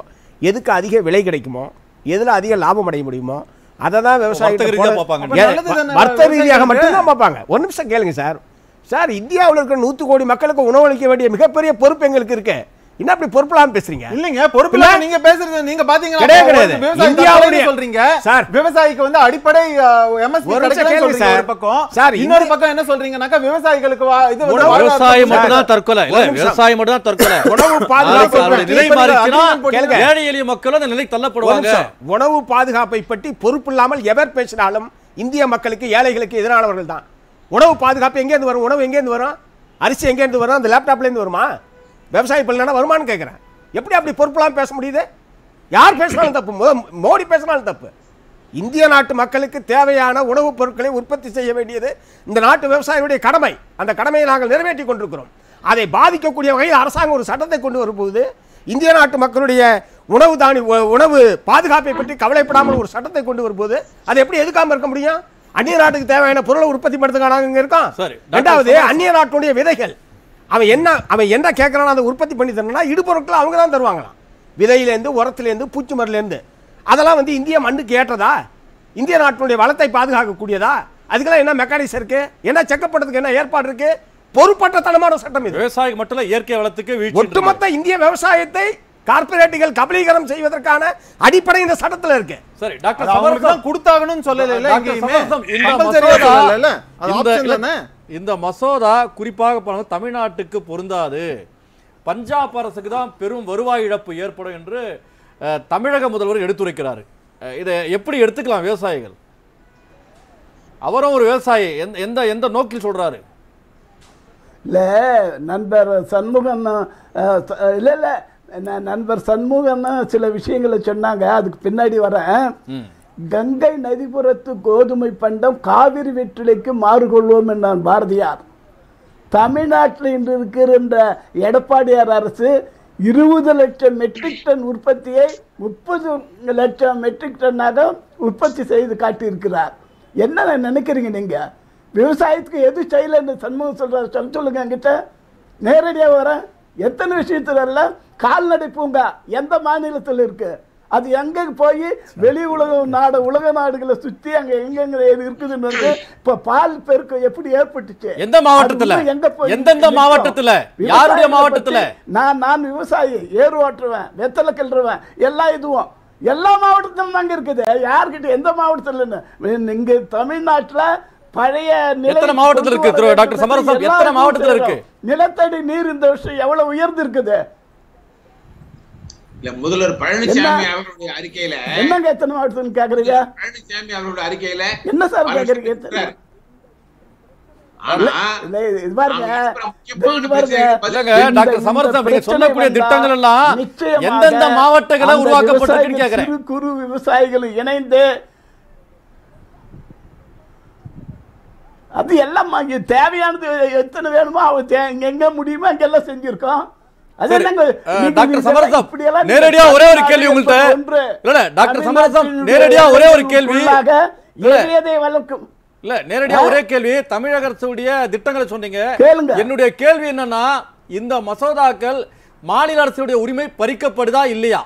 S2: எதுக்கு அதிக விலை கிடைக்குமோ எதில் அதிக லாபம் அடைய முடியுமோ அதை தான்
S1: வர்த்தக ரீதியா
S2: விவசாயிகள்
S1: பார்ப்பாங்க.
S4: அப்ப நல்லது தானே
S2: வர்த்தக ரீதியாக
S4: விவசாயிகளுக்கு?
S2: மட்டும்தான் பார்ப்பாங்க ஒரு நிமிஷம் கேளுங்க சார் சார் இந்தியாவில் இருக்கிற நூற்று கோடி மக்களுக்கு உணவளிக்க வேண்டிய மிகப்பெரிய பொறுப்பு எங்களுக்கு இருக்கு என்ன அப்படி பொறுப்பில்லாம பேசுறீங்க
S4: இல்லைங்க பொறுப்பு
S2: இல்ல.
S4: நீங்க பேசுறது நீங்க பாத்தீங்கன்னா
S2: கிடையாது,
S4: அப்போ
S2: கிடையாது.
S4: வந்து விவசாயி
S2: இந்தியாவுடைய-
S4: தற்கொலைன்னு சொல்றீங்க
S2: சார்.
S4: விவசாயிக்கு வந்து அடிப்படை எம்எஸ்பி
S2: ஒரு நிமிஷம்
S4: கிடைக்கலன்னு
S2: கேளுங்க
S4: சொல்றீங்க
S2: சார்.
S4: ஒரு பக்கம்
S2: சார்,
S4: இன்னொரு
S2: இந்திய-
S4: பக்கம் என்ன சொல்றீங்கன்னாக்கா விவசாயிகளுக்கு வா- இது வந்து
S2: உணவு-
S4: வாழ்வாதாரம்
S1: விவசாயம்
S4: இல்ல.
S1: மட்டும் தான் தற்கொலை இல்ல
S2: ஒரு நிமிஷம்.
S1: விவசாயம் மட்டும் தான் தற்கொலை
S2: உணவு
S1: நாளைக்கு
S2: பாதுகாப்பு
S1: அவருடைய நிலை
S4: இப்ப நீங்க
S1: மாறிச்சுன்னா
S4: agreement
S2: கேளுங்க.
S1: ஏழை எளிய மக்களும் அந்த நிலைக்கு
S2: ஒரு
S1: தள்ளப்படுவாங்க
S2: நிமிஷம். உணவு பாதுகாப்பை பற்றி பொறுப்பு இல்லாமல் எவர் பேசினாலும் இந்திய மக்களுக்கு ஏழைகளுக்கு எதிரானவர்கள் தான் உணவு பாதுகாப்பு எங்கேருந்து வரும் உணவு எங்கேருந்து வரும் அரிசி எங்கேருந்து வரும் அந்த லேப்டாப்லேருந்து வருமா விவசாயி பண்ணலன்னா வருமானு கேட்குறேன் எப்படி அப்படி பொறுப்பெல்லாம் பேச முடியுது யார் பேசினாலும் தப்பு மோ- மோடி பேசினாலும் தப்பு இந்திய நாட்டு மக்களுக்கு தேவையான உணவுப் பொருட்களை உற்பத்தி செய்ய வேண்டியது இந்த நாட்டு விவசாயிகளுடைய கடமை அந்த கடமையை நாங்கள் நிறைவேற்றி கொண்டிருக்கிறோம் அதை பாதிக்கக்கூடிய வகையில் அரசாங்கம் ஒரு சட்டத்தை கொண்டு வரும்போது இந்திய நாட்டு மக்களுடைய உணவு தானி உ- உணவு பாதுகாப்பை பற்றி கவலைப்படாமல் ஒரு சட்டத்தை கொண்டு வரும்போது அதை எப்படி எதுக்காம இருக்க முடியும் அந்நிய நாட்டுக்கு தேவையான பொருளை உற்பத்தி பண்ணுறதுக்கான அங்கே இருக்கோம்
S1: சரி. டாக்டர்
S2: ரெண்டாவது
S1: சமரசம்.
S2: அந்நிய நாட்டுடைய விதைகள் அவன் என்ன அவன் என்ன கேட்குறானோ அதை உற்பத்தி பண்ணி தரணும்னா இடுபொருட்களை அவங்க தான் தருவாங்களாம் விதையிலேருந்து உரத்துலேருந்து பூச்சி மருந்துலேருந்து அதெல்லாம் வந்து இந்திய மண்ணுக்கு ஏற்றதா இந்திய நாட்டினுடைய வளத்தை பாதுகாக்கக்கூடியதா அதுக்கெல்லாம் என்ன மெக்கானிக்ஸ் இருக்கு என்ன செக்கப் பண்ணுறதுக்கு என்ன ஏற்பாடு இருக்கு பொறுப்பற்றத்தனமான சட்டம் இது
S1: விவசாயம் மட்டும் இல்ல இயற்கை வளத்துக்கு வீழ்ச்சி
S2: ஒட்டுமொத்த இந்திய விவசாயத்தை கார்ப்பரேட்டுகள் கபலீகரம் செய்வதற்கான அடிப்படை இந்த சட்டத்தில் இருக்கு
S1: சரி டாக்டர்
S4: அது அவங்களுக்கு
S1: சமரசம்
S4: தான் கொடுத்தாகணும்னு சொல்லல இல்ல
S1: டாக்டர்
S4: எங்கேயுமே
S1: சமரசம், இந்த
S4: Compulsory ஆ
S1: மசோதா
S4: சொல்லல அது
S1: இந்த
S4: ஆப்ஷன்
S1: இல்ல,
S4: தானே
S1: இந்த மசோதா குறிப்பாக பாருங்க தமிழ்நாட்டுக்கு பொருந்தாது பஞ்சாப் அரசுக்கு தான் பெரும் வருவாய் இழப்பு ஏற்படும் என்று அஹ், தமிழக முதல்வர் எடுத்துரைக்கிறார் அஹ், இதை எப்படி எடுத்துக்கலாம் விவசாயிகள் அவரும் ஒரு விவசாயி எந்த எந்த எந்த நோக்கில் சொல்றாரு
S3: இல்லை நண்பர் சண்முகம் இல்லை இல்லை நண்பர் சண்முகம் சில விஷயங்களை சொன்னாங்க அதுக்கு பின்னாடி வரேன்
S1: ம்.
S3: கங்கை நதிபுறத்து கோதுமை பண்டம் காவிரி வெற்றிலைக்கு மாறுகொள்வோம் என்றான் பாரதியார் தமிழ்நாட்டில் இன்று இருக்கின்ற எடப்பாடியார் அரசு இருபது லட்சம் மெட்ரிக் டன் உற்பத்தியை முப்பது லட்சம் மெட்ரிக் டன்னாக உற்பத்தி செய்து காட்டியிருக்கிறார் என்ன நினைக்கிறீங்க நீங்க விவசாயத்துக்கு எது செய்யலைன்னு சண்முகம் சொல்றாரு சொல்ல சொல்லுங்க என்கிட்ட நேரடியாக வரேன் எத்தனை விஷயத்துல இல்ல கால்நடை பூங்கா எந்த மாநிலத்தில் இருக்கு அது எங்க போய் வெளி உலக நாடு உலக நாடுகளை சுத்தி அங்க எங்கெங்க எது இருக்குதுன்னு வந்து இப்ப பால் பெருக்கம் எப்படி ஏற்பட்டுச்சு
S1: எந்த மாவட்டத்துல?
S3: அது இன்னும் எங்க போய்
S1: எந்தெந்த
S3: நிக்கும்?
S1: மாவட்டத்துல? யாருடைய
S3: விவசாயிகளை
S1: மாவட்டத்துல?
S3: பத்தி நான் நான் விவசாயி ஏறு ஓட்டுருவேன் வெத்தலை கிள்ளுருவேன் எல்லா இதுவும் எல்லா மாவட்டத்திலும் தாங்க இருக்குது யார்கிட்ட எந்த மாவட்டத்தில் இங்க தமிழ்நாட்டுல பழைய நிலை
S1: எத்தனை மாவட்டத்துல இருக்கு? திரு டாக்டர் சமரசம், எத்தனை
S3: எல்லாருக்கும்
S1: மாவட்டத்துல
S3: சேரும்.
S1: இருக்கு?
S3: நிலத்தடி நீர் இந்த வருஷம் எவ்வளவு உயர்ந்து இருக்குது
S5: இல்ல முதல்வர் பழனிசாமி அவர்களுடைய அறிக்கையில
S3: என்னங்க எத்தனை மாவட்டத்தில் கேக்குறீங்க
S5: பழனிசாமி அவர்களுடைய அறிக்கையில
S3: என்ன சார்
S5: பல
S3: கேக்குறீங்க
S5: விஷயம்
S3: எத்தனை?
S5: சொல்றாரு. ஆனா
S3: இல்ல, இது- இது பாருங்க
S5: நாம இருக்கிற முக்கியமான
S3: இது பாருங்க
S5: பிரச்சனைக்கு பதில்
S1: இல்லங்க
S3: இந்த-
S1: டாக்டர்
S3: இந்த
S1: சமரசம் நீங்க
S3: பிரச்சனை
S1: சொல்லக்கூடிய
S3: வந்தா
S1: திட்டங்கள் எல்லாம்
S3: நிச்சயமாக
S1: எந்தெந்த மாவட்டங்களை
S3: அந்த
S1: உருவாக்கப்பட்டிருக்குன்னு
S3: விவசாயிகள்,
S1: கேக்குறேன்
S3: சிறு குறு விவசாயிகள் இணைந்து அது எல்லாம் அங்க தேவையானது எத்தனை வேணுமோ அவ தே- எங்க எங்க முடியுமோ அங்கெல்லாம் செஞ்சிருக்கோம் அது
S1: சரி.
S3: என்னங்க
S1: அஹ்,
S3: நீங்க
S1: டாக்டர்
S3: இதெல்லாம்
S1: சமரசம்
S3: இப்படியெல்லாம் நீங்க
S1: நேரடியா ஒரே ஒரு கேள்வி
S3: தமிழ்நாடு
S1: உங்கள்ட்ட
S3: ஒன்று.
S1: இல்ல டாக்டர் சமரசம்
S3: தமிழ்நாட்டினுடைய
S1: நேரடியா ஒரே ஒரு கேள்வி
S3: உள்ளாக
S1: இல்ல.
S3: எளியதை வளர்க்கும்
S1: இல்ல நேரடியா ஒரே கேள்வி தமிழக அரசுடைய திட்டங்களை சொன்னீங்க
S3: கேளுங்க.
S1: என்னுடைய கேள்வி என்னன்னா இந்த மசோதாக்கள் மாநில அரசுடைய உரிமை பறிக்கப்படுதா இல்லையா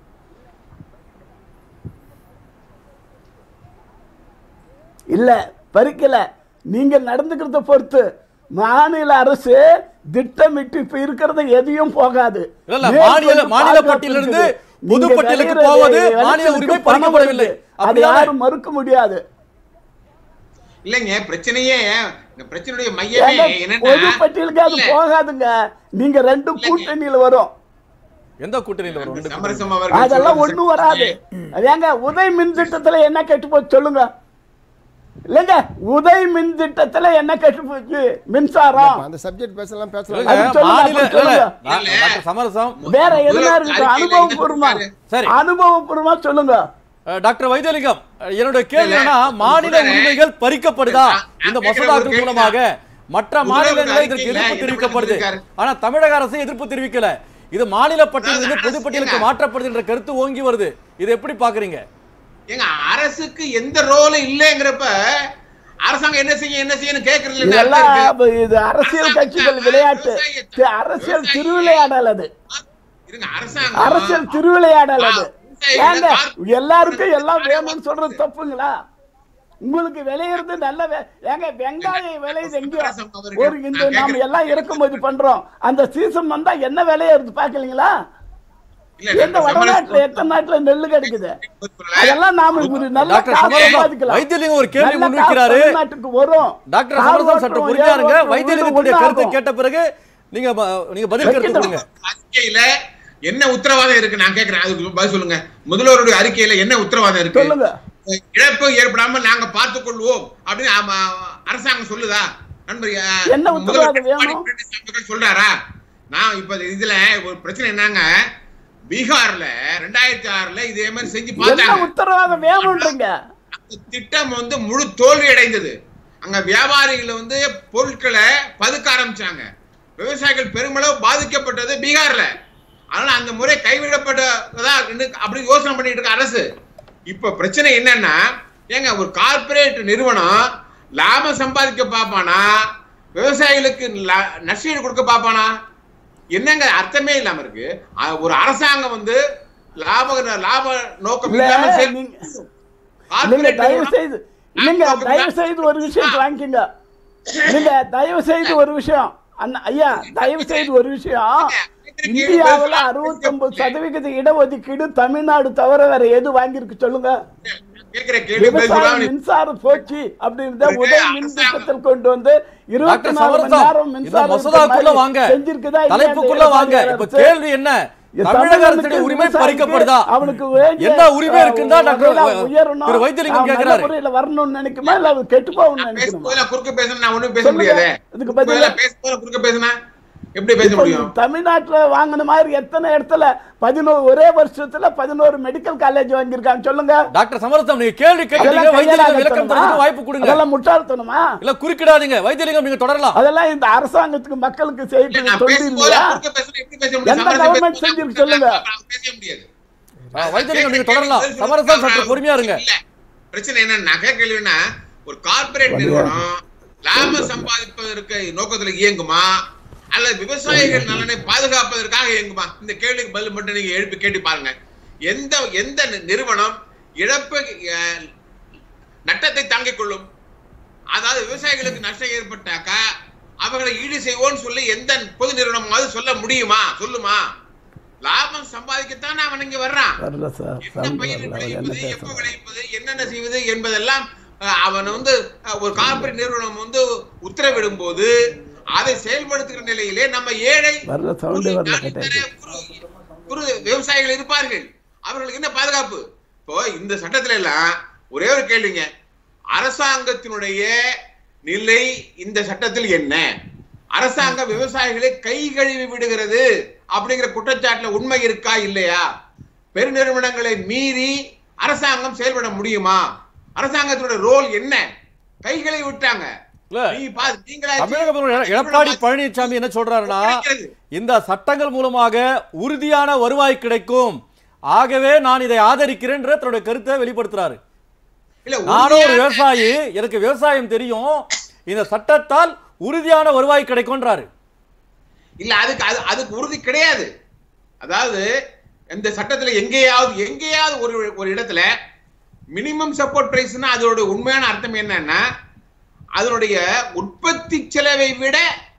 S3: இல்ல பறிக்கல நீங்க நடந்துக்கிறத பொறுத்து மாநில அரசு திட்டமிட்டு இப்ப இருக்கிறது எதையும் போகாது
S1: இல்ல, இல்ல,
S3: மேற்கொண்டு
S1: மாநில- மாநில
S3: பாதுகாப்பு
S1: பட்டியலிருந்து
S3: இருக்குது.
S1: பொது
S3: நீங்க
S1: பட்டியலுக்கு
S3: விளையிறது
S1: போவது
S3: விளைச்சலுக்கு
S1: மாநில உரிமை
S3: பணம்
S1: பறிக்கப்படவில்லை.
S3: வருது. அது
S1: அப்படிதானே?
S3: யாரும் மறுக்க முடியாது
S5: இல்லைங்க பிரச்சனையே இந்த பிரச்சனையுடைய மையமே
S3: ஏங்க,
S5: என்னன்னா
S3: பொது பட்டியலுக்கு அது
S5: இல்ல,
S3: போகாதுங்க நீங்க ரெண்டு
S5: இல்லைங்க.
S3: கூட்டணியில வரும்
S1: எந்த கூட்டணியில் வரும் ரெண்டு கூட்டணி?
S5: சமரசம் அவர்கள்
S3: அதெல்லாம்
S5: சொல்வது
S3: ஒண்ணும் வராது அது ஏங்க உதய் மின் திட்டத்துல என்ன கெட்டு போச்சு சொல்லுங்க இல்லைங்க உதய் மின் திட்டத்துல என்ன கெட்டு போச்சு மின்சாரம்
S2: அந்த சப்ஜெக்ட் பேசலாம்
S1: இல்லைங்க,
S2: பேசலாம்
S3: அது சொல்லுங்க,
S1: மாநில
S3: அப்புறம்
S1: இல்ல, இல்ல,
S3: சொல்லுங்க.
S1: டா- டாக்டர் சமரசம்
S3: வேற எதுனா
S5: முதல்வர்
S3: இருக்கு
S5: அறிக்கையில
S3: அனுபவபூர்வமா
S5: என்ன
S1: சரி.
S3: அனுபவபூர்வமா சொல்லுங்க
S1: அஹ், டாக்டர் வைத்தியலிங்கம் அஹ், என்னுடைய கேள்வி
S5: இல்ல,
S1: என்னன்னா மாநில
S5: சொல்றேன்.
S1: உரிமைகள் பறிக்கப்படுதா
S5: நான்
S1: இந்த
S5: கேட்கிற ஒரு
S1: மசோதாக்கள்
S5: கேள்வி
S1: மூலமாக மற்ற
S5: முதல்வர்
S1: மாநிலங்களில் இதற்கு
S5: அறிக்கையில
S1: எதிர்ப்பு
S5: என்ன
S1: தெரிவிக்கப்படுது
S5: பண்ணிருக்காரு?
S1: ஆனா தமிழக அரசு எதிர்ப்பு தெரிவிக்கல இது மாநில பட்டியலிருந்து
S5: அதாவது
S1: பொது பட்டியலுக்கு
S5: அரசு
S1: மாற்றப்படுது என்ற கருத்து ஓங்கி வருது இது எப்படி பாக்குறீங்க
S5: ஏங்க அரசுக்கு எந்த ரோலும் இல்லைங்கிறப்ப அரசாங்கம் என்ன செய்யும் என்ன செய்யணும் கேட்கறது இல்ல அர்த்தம்
S3: இதெல்லாம்
S5: இருக்கு.
S3: அப்ப இது அரசியல் கட்சிகள் விளையாட்டு இது அரசியல் திருவிளையாடல் அது
S5: இருங்க அரசாங்கம்
S3: அரசியல் திருவிளையாடல் அது
S5: ஆ,
S3: ஏங்க
S5: கார்-
S3: எல்லாருக்கும் எல்லாம் வேணும்னு சொல்றது தப்புங்களா உங்களுக்கு விளையிறது நல்ல வே- ஏங்க வெங்காயம் விளையுது எங்கேயோ ஒரு இந்த நாம எல்லாம் இறக்குமதி பண்றோம் அந்த சீசன் வந்தா என்ன விளையிறது பாக்கலீங்களா
S5: இல்ல,
S3: எந்த
S5: டாக்டர்
S3: வடநாட்டுல
S5: சமரசம்
S3: எத்தனை நாட்டுல நெல்லு கிடைக்குது
S5: சொல்லல.
S3: அதெல்லாம் நாம ஒரு நல்ல
S1: டாக்டர்
S3: காசு
S1: சமரசம்,
S3: சம்பாதிக்கலாம்.
S1: வைத்தியலிங்கம் ஒரு கேள்வி
S3: நல்ல
S1: முன்வைக்கிறாரு.
S3: காசு தமிழ்நாட்டுக்கு வரும்
S1: டாக்டர்
S3: கார்
S1: சமரசம் சற்று
S3: ஓட்டுறோம்,
S1: பொறுமையா இருங்க
S3: ஏர் ஓட்டுறோம்,
S1: வைத்தியலிங்கத்துடைய
S3: ஒண்ணு
S1: கருத்தை
S3: ஆகும்.
S1: கேட்ட பிறகு நீங்க ப- நீங்க பதில் கருத்து
S3: வைக்கட்டும்.
S1: கொடுங்க
S5: அறிக்கையில என்ன உத்தரவாதம் இருக்கு நான் கேக்குறேன் அதுக்கு பதில் சொல்லுங்க முதல்வருடைய அறிக்கையில என்ன உத்தரவாதம் இருக்கு
S3: சொல்லுங்க
S5: இழப்பு ஏற்படாம நாங்க பார்த்துக் கொள்வோம் அப்படின்னு ஆமா, அரசாங்கம் சொல்லுதா நண்பர் அஹ்,
S3: என்ன
S5: முதல்வர்
S3: உத்தரவாதம்
S5: எடப்பாடி
S3: வேணும்?
S5: பழனிசாமி அவர்கள் சொல்றாரா நான் இப்ப இதுல ஒரு பிரச்சனை என்னங்க பீகார்ல ரெண்டாயிரத்தி ஆறுல இதே மாதிரி செஞ்சு
S3: என்ன
S5: பார்த்தாங்க
S3: உத்தரவாதம் வேணும்ன்றீங்க
S5: அந்த திட்டம் வந்து முழு தோல்வி அடைந்தது அங்க வியாபாரிகள் வந்து பொருட்களை பதுக்க ஆரம்பிச்சாங்க விவசாயிகள் பெருமளவு பாதிக்கப்பட்டது பீகார்ல அதனால அந்த முறை கைவிடப்பட்டதா இன்னு- அப்படி யோசனை பண்ணிட்டு இருக்க அரசு இப்ப பிரச்சனை என்னன்னா ஏங்க ஒரு கார்ப்பரேட் நிறுவனம் லாபம் சம்பாதிக்க பார்ப்பானா விவசாயிகளுக்கு ல- நஷ்டஈடு கொடுக்க பார்ப்பானா என்னங்க அர்த்தமே இல்லாம இருக்கு அ- ஒரு அரசாங்கம் வந்து லாப லாப நோக்கம்
S3: இல்ல,
S5: இல்லாம செயல்-
S3: நீங்க- இல்லைங்க
S5: கார்ப்பரேட்
S3: தயவு
S5: நிறுவனம்
S3: செய்து இல்லைங்க தயவு செய்து ஒரு விஷயத்தை வாங்கிக்கங்க இல்லைங்க தயவு செய்து ஒரு விஷயம் அண்ணா ஐயா தயவு செய்து ஒரு விஷயம் இந்தியாவுல அறுபத்தொன்பது சதவிகித இடஒதுக்கீடு தமிழ்நாடு தவிர வேற எது வாங்கியிருக்கு சொல்லுங்க
S5: கேக்குற கேள்வி பதில்
S3: விவசாயம்
S5: சொல்லாம நீ-
S3: மின்சாரம் போச்சு அப்படின்றத
S5: இருக்கு,
S3: உதய மின்
S5: அரசாங்கம்.
S3: திட்டத்தில் கொண்டு வந்து இருபத்தி
S1: டாக்டர்
S3: நாலு மணி
S1: சமரசம்
S3: நேரம்
S1: இந்த
S3: மின்சாரம்
S1: மசோதாக்குள்ள வாங்க
S3: செஞ்சிருக்குதா இல்லையா இந்த
S1: தலைப்புக்குள்ள வாங்க
S3: எடப்பாடி
S1: இப்ப
S3: அரசு?
S1: கேள்வி என்ன தமிழக அரசுடைய உரிமை பறிக்கப்படுதா
S3: அவனுக்கு வேண்டிய,
S1: என்ன உரிமை இருக்குன்னு தான் டாக்டர்
S3: வகையில உயரணும்.
S1: திரு வைத்தியலிங்கம்
S3: அவன் நல்ல
S1: கேக்குறாரு
S3: முறையில வரணும்னு நினைக்குமா இல்ல அவர் கெட்டு போகணும்னு
S5: நான்
S3: நினைக்கணுமா
S5: பேசும்போது நான் குறுக்க பேசுனா நான் ஒண்ணும் பேச
S3: சொல்லுங்க.
S5: முடியாது
S3: இதுக்கு பதிலா-
S5: பேசும்போது குறுக்க பேசுனா எப்படி பேச
S3: இப்போ
S5: முடியும்
S3: தமிழ்நாட்டுல வாங்கின மாதிரி எத்தனை இடத்துல பதினோரு ஒரே வருஷத்துல பதினோரு மெடிக்கல் காலேஜ் வாங்கியிருக்காங்க சொல்லுங்க
S1: டாக்டர் சமரசம் நீங்க கேள்வி கேட்டீங்க
S3: அதெல்லாம்
S1: வைத்தியலிங்கம் விளக்கம்
S3: கையாளாகத்தனமா?
S1: தரதுக்கு வாய்ப்பு கொடுங்க
S3: அதெல்லாம் முட்டாள்தனமா
S1: இல்ல குறுக்கிடாதீங்க வைத்தியலிங்கம் நீங்க தொடரலாம்
S3: அதெல்லாம் இந்த அரசாங்கத்துக்கு மக்களுக்கு
S5: இல்ல,
S3: செய்யறது
S5: நான்
S3: தொண்டு
S5: பேசும்போது
S3: இல்லையா
S5: குறுக்க பேசுனா எப்படி பேச முடியும்
S3: எந்த
S5: சமரசம்
S3: government
S5: பேசும்போது
S3: செஞ்சிருக்கு சொல்லுங்க.
S5: நான் பேச முடியாது
S1: ஆ, வைத்தியலிங்கம் நீங்க தொடரலாம் சமரசம் சற்று பொறுமையா இருங்க
S5: இல்ல பிரச்சனை என்ன நான் கேட்க கேள்வின்னா ஒரு கார்ப்பரேட் நிறுவனம் லாபம் சம்பாதிப்பதற்கு நோக்கத்துல இயங்குமா அல்லது விவசாயிகள் நலனை பாதுகாப்பதற்காக இயங்குமா இந்த கேள்விக்கு பதில் மட்டும் நீங்க எழுப்பி கேட்டு பாருங்க எந்த எந்த நி- நிறுவனம் இழப்பு அஹ், நட்டத்தை தாங்கிக் கொள்ளும் அதாவது விவசாயிகளுக்கு நஷ்டம் ஏற்பட்டாக்கா அவர்களை ஈடு செய்வோம்னு சொல்லி எந்த பொது நிறுவனமாவது சொல்ல முடியுமா சொல்லுமா லாபம் சம்பாதிக்கத்தான் அவன் இங்க வர்றான்
S3: வரல சார்
S5: என்ன
S3: சவுண்ட்
S5: பயிர்
S3: வரல அவர் என்ன
S5: விளைவிப்பது எப்ப
S3: பேசுறாரு
S5: விளைவிப்பது என்னென்ன செய்வது என்பதெல்லாம் அஹ், அவன் வந்து அஹ், ஒரு கார்ப்பரேட் நிறுவனம் வந்து உத்தரவிடும் போது அதை செயல்படுத்துகிற நிலையிலே நம்ம ஏழை
S3: வரல சவுண்டே
S5: குறு,
S3: வரல
S5: நடுத்தர,
S3: கேட்டாச்சு
S5: குறு, குறு விவசாயிகள் இருப்பார்கள் அவர்களுக்கு என்ன பாதுகாப்பு இப்போ இந்த சட்டத்துல எல்லாம் ஒரே ஒரு கேள்விங்க அரசாங்கத்தினுடைய நிலை இந்த சட்டத்தில் என்ன அரசாங்கம் விவசாயிகளை கை கழுவி விடுகிறது அப்படிங்கிற குற்றச்சாட்டுல உண்மை இருக்கா இல்லையா பெருநிறுவனங்களை மீறி அரசாங்கம் செயல்பட முடியுமா அரசாங்கத்தோட ரோல் என்ன கைகளை விட்டாங்க
S1: இல்ல,
S5: நீ பா- நீங்களாச்சு
S1: தமிழக முதல்வர் எடப்பாடி பழனிசாமி என்ன சொல்றாருன்னா
S5: கிடைக்கிறது.
S1: இந்த சட்டங்கள் மூலமாக உறுதியான வருவாய் கிடைக்கும் ஆகவே நான் இதை ஆதரிக்கிறேன் தன்னுடைய கருத்தை வெளிப்படுத்துறாரு
S5: இல்ல
S1: நானும் ஒரு
S5: உறுதியான-
S1: விவசாயி எனக்கு விவசாயம் தெரியும் இந்த சட்டத்தால் உறுதியான வருவாய் கிடைக்கும்ன்றாரு
S5: இல்ல அதுக்கு அது அதுக்கு உறுதி கிடையாது அதாவது இந்த சட்டத்துல எங்கேயாவது எங்கேயாவது ஒரு ஒரு இடத்துல மினிமம் சப்போர்ட் பிரைஸ்னா அதோட உண்மையான அர்த்தம் என்னன்னா அதனுடைய உற்பத்தி செலவை விட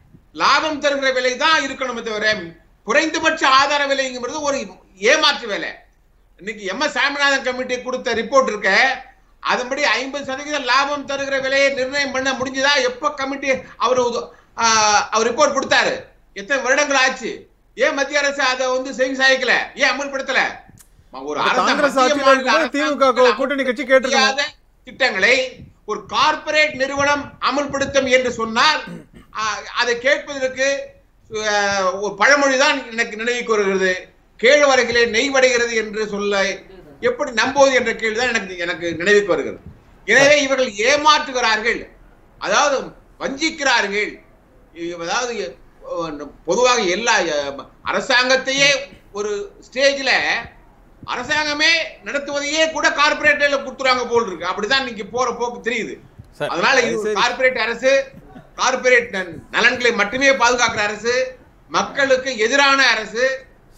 S5: லாபம் தருகிற விலை தான் இருக்கணுமே தவிர குறைந்தபட்ச ஆதார விலைங்கிறது ஒரு ஏமாற்று வேலை இன்னைக்கு எம் எஸ் சாமிநாதன் கமிட்டி கொடுத்த ரிப்போர்ட் இருக்க அதன்படி ஐம்பது சதவீதம் லாபம் தருகிற விலையை நிர்ணயம் பண்ண முடிஞ்சதா எப்ப கமிட்டி அவர் உத- ஆஹ் அவர் ரிப்போர்ட் கொடுத்தாரு எத்தனை வருடங்கள் ஆச்சு ஏன் மத்திய அரசு அதை வந்து செவி சாய்க்கல ஏன் அமல்படுத்தல ஒரு
S4: அது
S5: அரச-
S4: காங்கிரஸ்
S5: மத்திய
S4: ஆட்சியில
S5: மாநில
S4: இருக்கும்போது திமுக
S5: அரசாங்கங்கள்
S4: கூட்டணி கட்சி கேட்டிருக்கணும்.
S5: முடியாத திட்டங்களை ஒரு கார்ப்பரேட் நிறுவனம் அமல்படுத்தும் என்று சொன்னால் ஆஹ், அதை கேட்பதற்கு ஆஹ், ஒரு பழமொழிதான் எனக்கு நினைவுக்கு வருகிறது கேழ்வரகிலே நெய் வடைகிறது என்று சொல்ல எப்படி நம்புவது என்ற கேள்விதான் எனக்கு எனக்கு நினைவுக்கு வருகிறது எனவே இவர்கள் ஏமாற்றுகிறார்கள் அதாவது வஞ்சிக்கிறார்கள் இ- அதாவது அஹ், பொதுவாக எல்லா அஹ், அரசாங்கத்தையே ஒரு ஸ்டேஜ்ல அரசாங்கமே நடத்துவதையே கூட கார்பரேட்ல கொடுத்துறாங்க போல் இருக்கு அப்படிதான் இன்னைக்கு போற போக்கு தெரியுது
S1: சரி.
S5: அதனால இது
S4: சரி.
S5: கார்பரேட் அரசு கார்பரேட் நலன்களை மட்டுமே பாதுகாக்கிற அரசு மக்களுக்கு எதிரான அரசு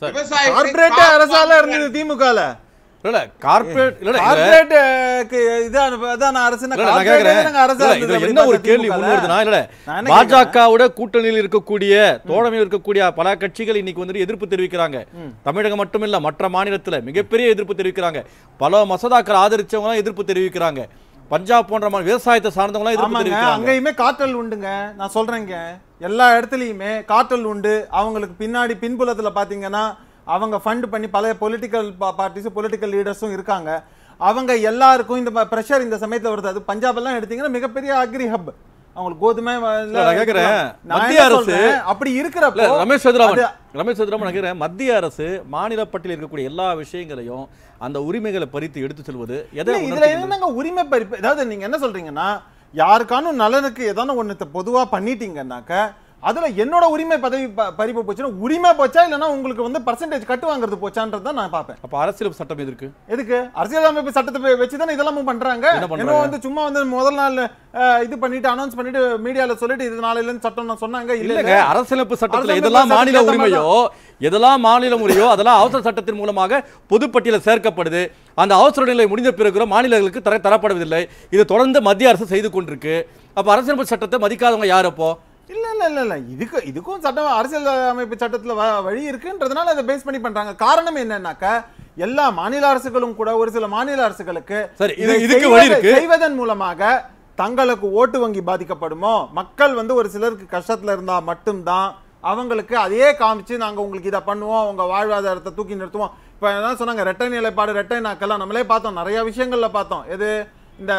S5: விவசாயிகளை
S4: கார்ப்பரேட் அரசால இருந்தது திமுகல
S1: இல்ல கார்ப்பரேட் இல்ல இல்ல
S4: கார்ப்பரேட் இதான் இதான அரசுனா
S1: இல்ல, நான்
S4: corporate
S1: கேக்குறேன்.
S4: தானங்க அரசா
S1: இல்ல,
S4: இருந்தது
S1: இதுல
S4: அப்படி
S1: என்ன ஒரு
S4: பார்த்தா
S1: கேள்வி
S4: திமுகல.
S1: முன்வருதுன்னா இல்ல
S4: நான் என்ன கேக்குறேன்?
S1: பாஜகவோட கூட்டணியில் இருக்கக்கூடிய தோழமையில் இருக்கக்கூடிய பல கட்சிகள் இன்னைக்கு வந்துட்டு எதிர்ப்பு தெரிவிக்கிறாங்க தமிழகம் மட்டும் இல்ல மற்ற மாநிலத்துல மிகப்பெரிய எதிர்ப்பு தெரிவிக்கிறாங்க பல மசோதாக்கள் ஆதரிச்சவங்க எல்லாம் எதிர்ப்பு தெரிவிக்கிறாங்க பஞ்சாப் போன்ற மா- விவசாயத்தை சார்ந்தவங்க எல்லாம் எதிர்ப்பு
S4: ஆமாங்க
S1: தெரிவிக்கிறாங்க
S4: அங்கேயுமே காற்றல் உண்டுங்க நான் சொல்றேங்க எல்லா இடத்துலயுமே காற்றல் உண்டு அவங்களுக்கு பின்னாடி பின்புலத்துல பாத்தீங்கன்னா அவங்க ஃபண்ட் பண்ணி பல பொலிட்டிக்கல் பார்ட்டிஸ் பொலிட்டிக்கல் லீடர்ஸும் இருக்காங்க அவங்க எல்லாருக்கும் இந்த ப்ரெஷர் இந்த சமயத்துல வருது அது பஞ்சாப் எல்லாம் எடுத்தீங்கன்னா மிகப்பெரிய அக்ரி ஹப் அவங்களுக்கு கோதுமை வ-
S1: இல்ல, நான் கேக்குறேன்,
S4: நான்
S1: மத்திய
S4: என்ன
S1: அரசு-
S4: சொல்றேன், அப்படி
S1: இல்ல
S4: இருக்கிறப்போ
S1: ரமேஷ் சதுராமன்
S4: அது-
S1: ரமேஷ் சதுராமன் நினைக்கிறேன் மத்திய அரசு மாநில பட்டியலில் இருக்கக்கூடிய எல்லா விஷயங்களையும் அந்த உரிமைகளை பறித்து எடுத்து செல்வது எதை
S4: இல்ல, இதுல
S1: உணர்த்துகிறது?
S4: என்னங்க உரிமை பறிப்பு அதாவது நீங்க என்ன சொல்றீங்கன்னா யாருக்கானும் நலனுக்கு ஏதான ஒண்ணு பொதுவா பண்ணிட்டீங்கன்னாக்க அதுல என்னோட உரிமை பதவி ப- பறிப்பு போச்சுன்னா உரிமை போச்சா இல்லைன்னா உங்களுக்கு வந்து பர்சன்டேஜ் கட்டு வாங்குறது போச்சான்றது தான் நான் பார்ப்பேன்
S1: அப்ப அரசியல் சட்டம் எதற்கு
S4: எதுக்கு அரசியலமைப்பு சட்டத்தை வச்சு தானே இதெல்லாம் பண்றாங்க
S1: என்ன பண்றாங்க?
S4: என்ன வந்து சும்மா வந்து முதல் நாள் அஹ், இது பண்ணிட்டு அனௌன்ஸ் பண்ணிட்டு மீடியால சொல்லிட்டு இது நாளையில இருந்து சட்டம் நான் சொன்னாங்க இல்ல
S1: இல்லங்க அரசியலமைப்பு சட்டத்துல
S4: அரசியலமைப்பு
S1: எதெல்லாம் மாநில
S4: சட்டத்துல
S1: உரிமையோ எதெல்லாம் மாநில உரிமையோ அதெல்லாம் அவசர சட்டத்தின் மூலமாக பொதுப்பட்டியலில் சேர்க்கப்படுது அந்த அவசர நிலை முடிந்த பிறகு கூட மாநிலங்களுக்கு தர தரப்படுவதில்லை இது தொடர்ந்து மத்திய அரசு செய்து கொண்டிருக்கு அப்ப அரசியலமைப்பு சட்டத்தை மதிக்காதவங்க யார் அப்போ
S4: இல்ல இல்ல இல்ல இல்ல இதுக்கு இதுக்கும் சட்டம் அரசியல் அமைப்பு சட்டத்துல வ- வழி இருக்குன்றதுனால அதை பேஸ் பண்ணி பண்றாங்க காரணம் என்னன்னாக்க எல்லா மாநில அரசுகளும் கூட ஒரு சில மாநில அரசுகளுக்கு
S1: சரி, இது-
S4: இதை
S1: இதுக்கு
S4: செய்வத-
S1: வழி இருக்கு.
S4: செய்வதன் மூலமாக தங்களுக்கு ஓட்டு வங்கி பாதிக்கப்படுமோ மக்கள் வந்து ஒரு சிலருக்கு கஷ்டத்துல இருந்தா மட்டும்தான் அவங்களுக்கு அதையே காமிச்சு நாங்க உங்களுக்கு இதை பண்ணுவோம் உங்க வாழ்வாதாரத்தை தூக்கி நிறுத்துவோம் இப்ப என்ன சொன்னாங்க ரெட்டை நிலைப்பாடு ரெட்டை நாக்கெல்லாம் நம்மளே பார்த்தோம் நிறைய விஷயங்கள்ல பார்த்தோம் எது இந்த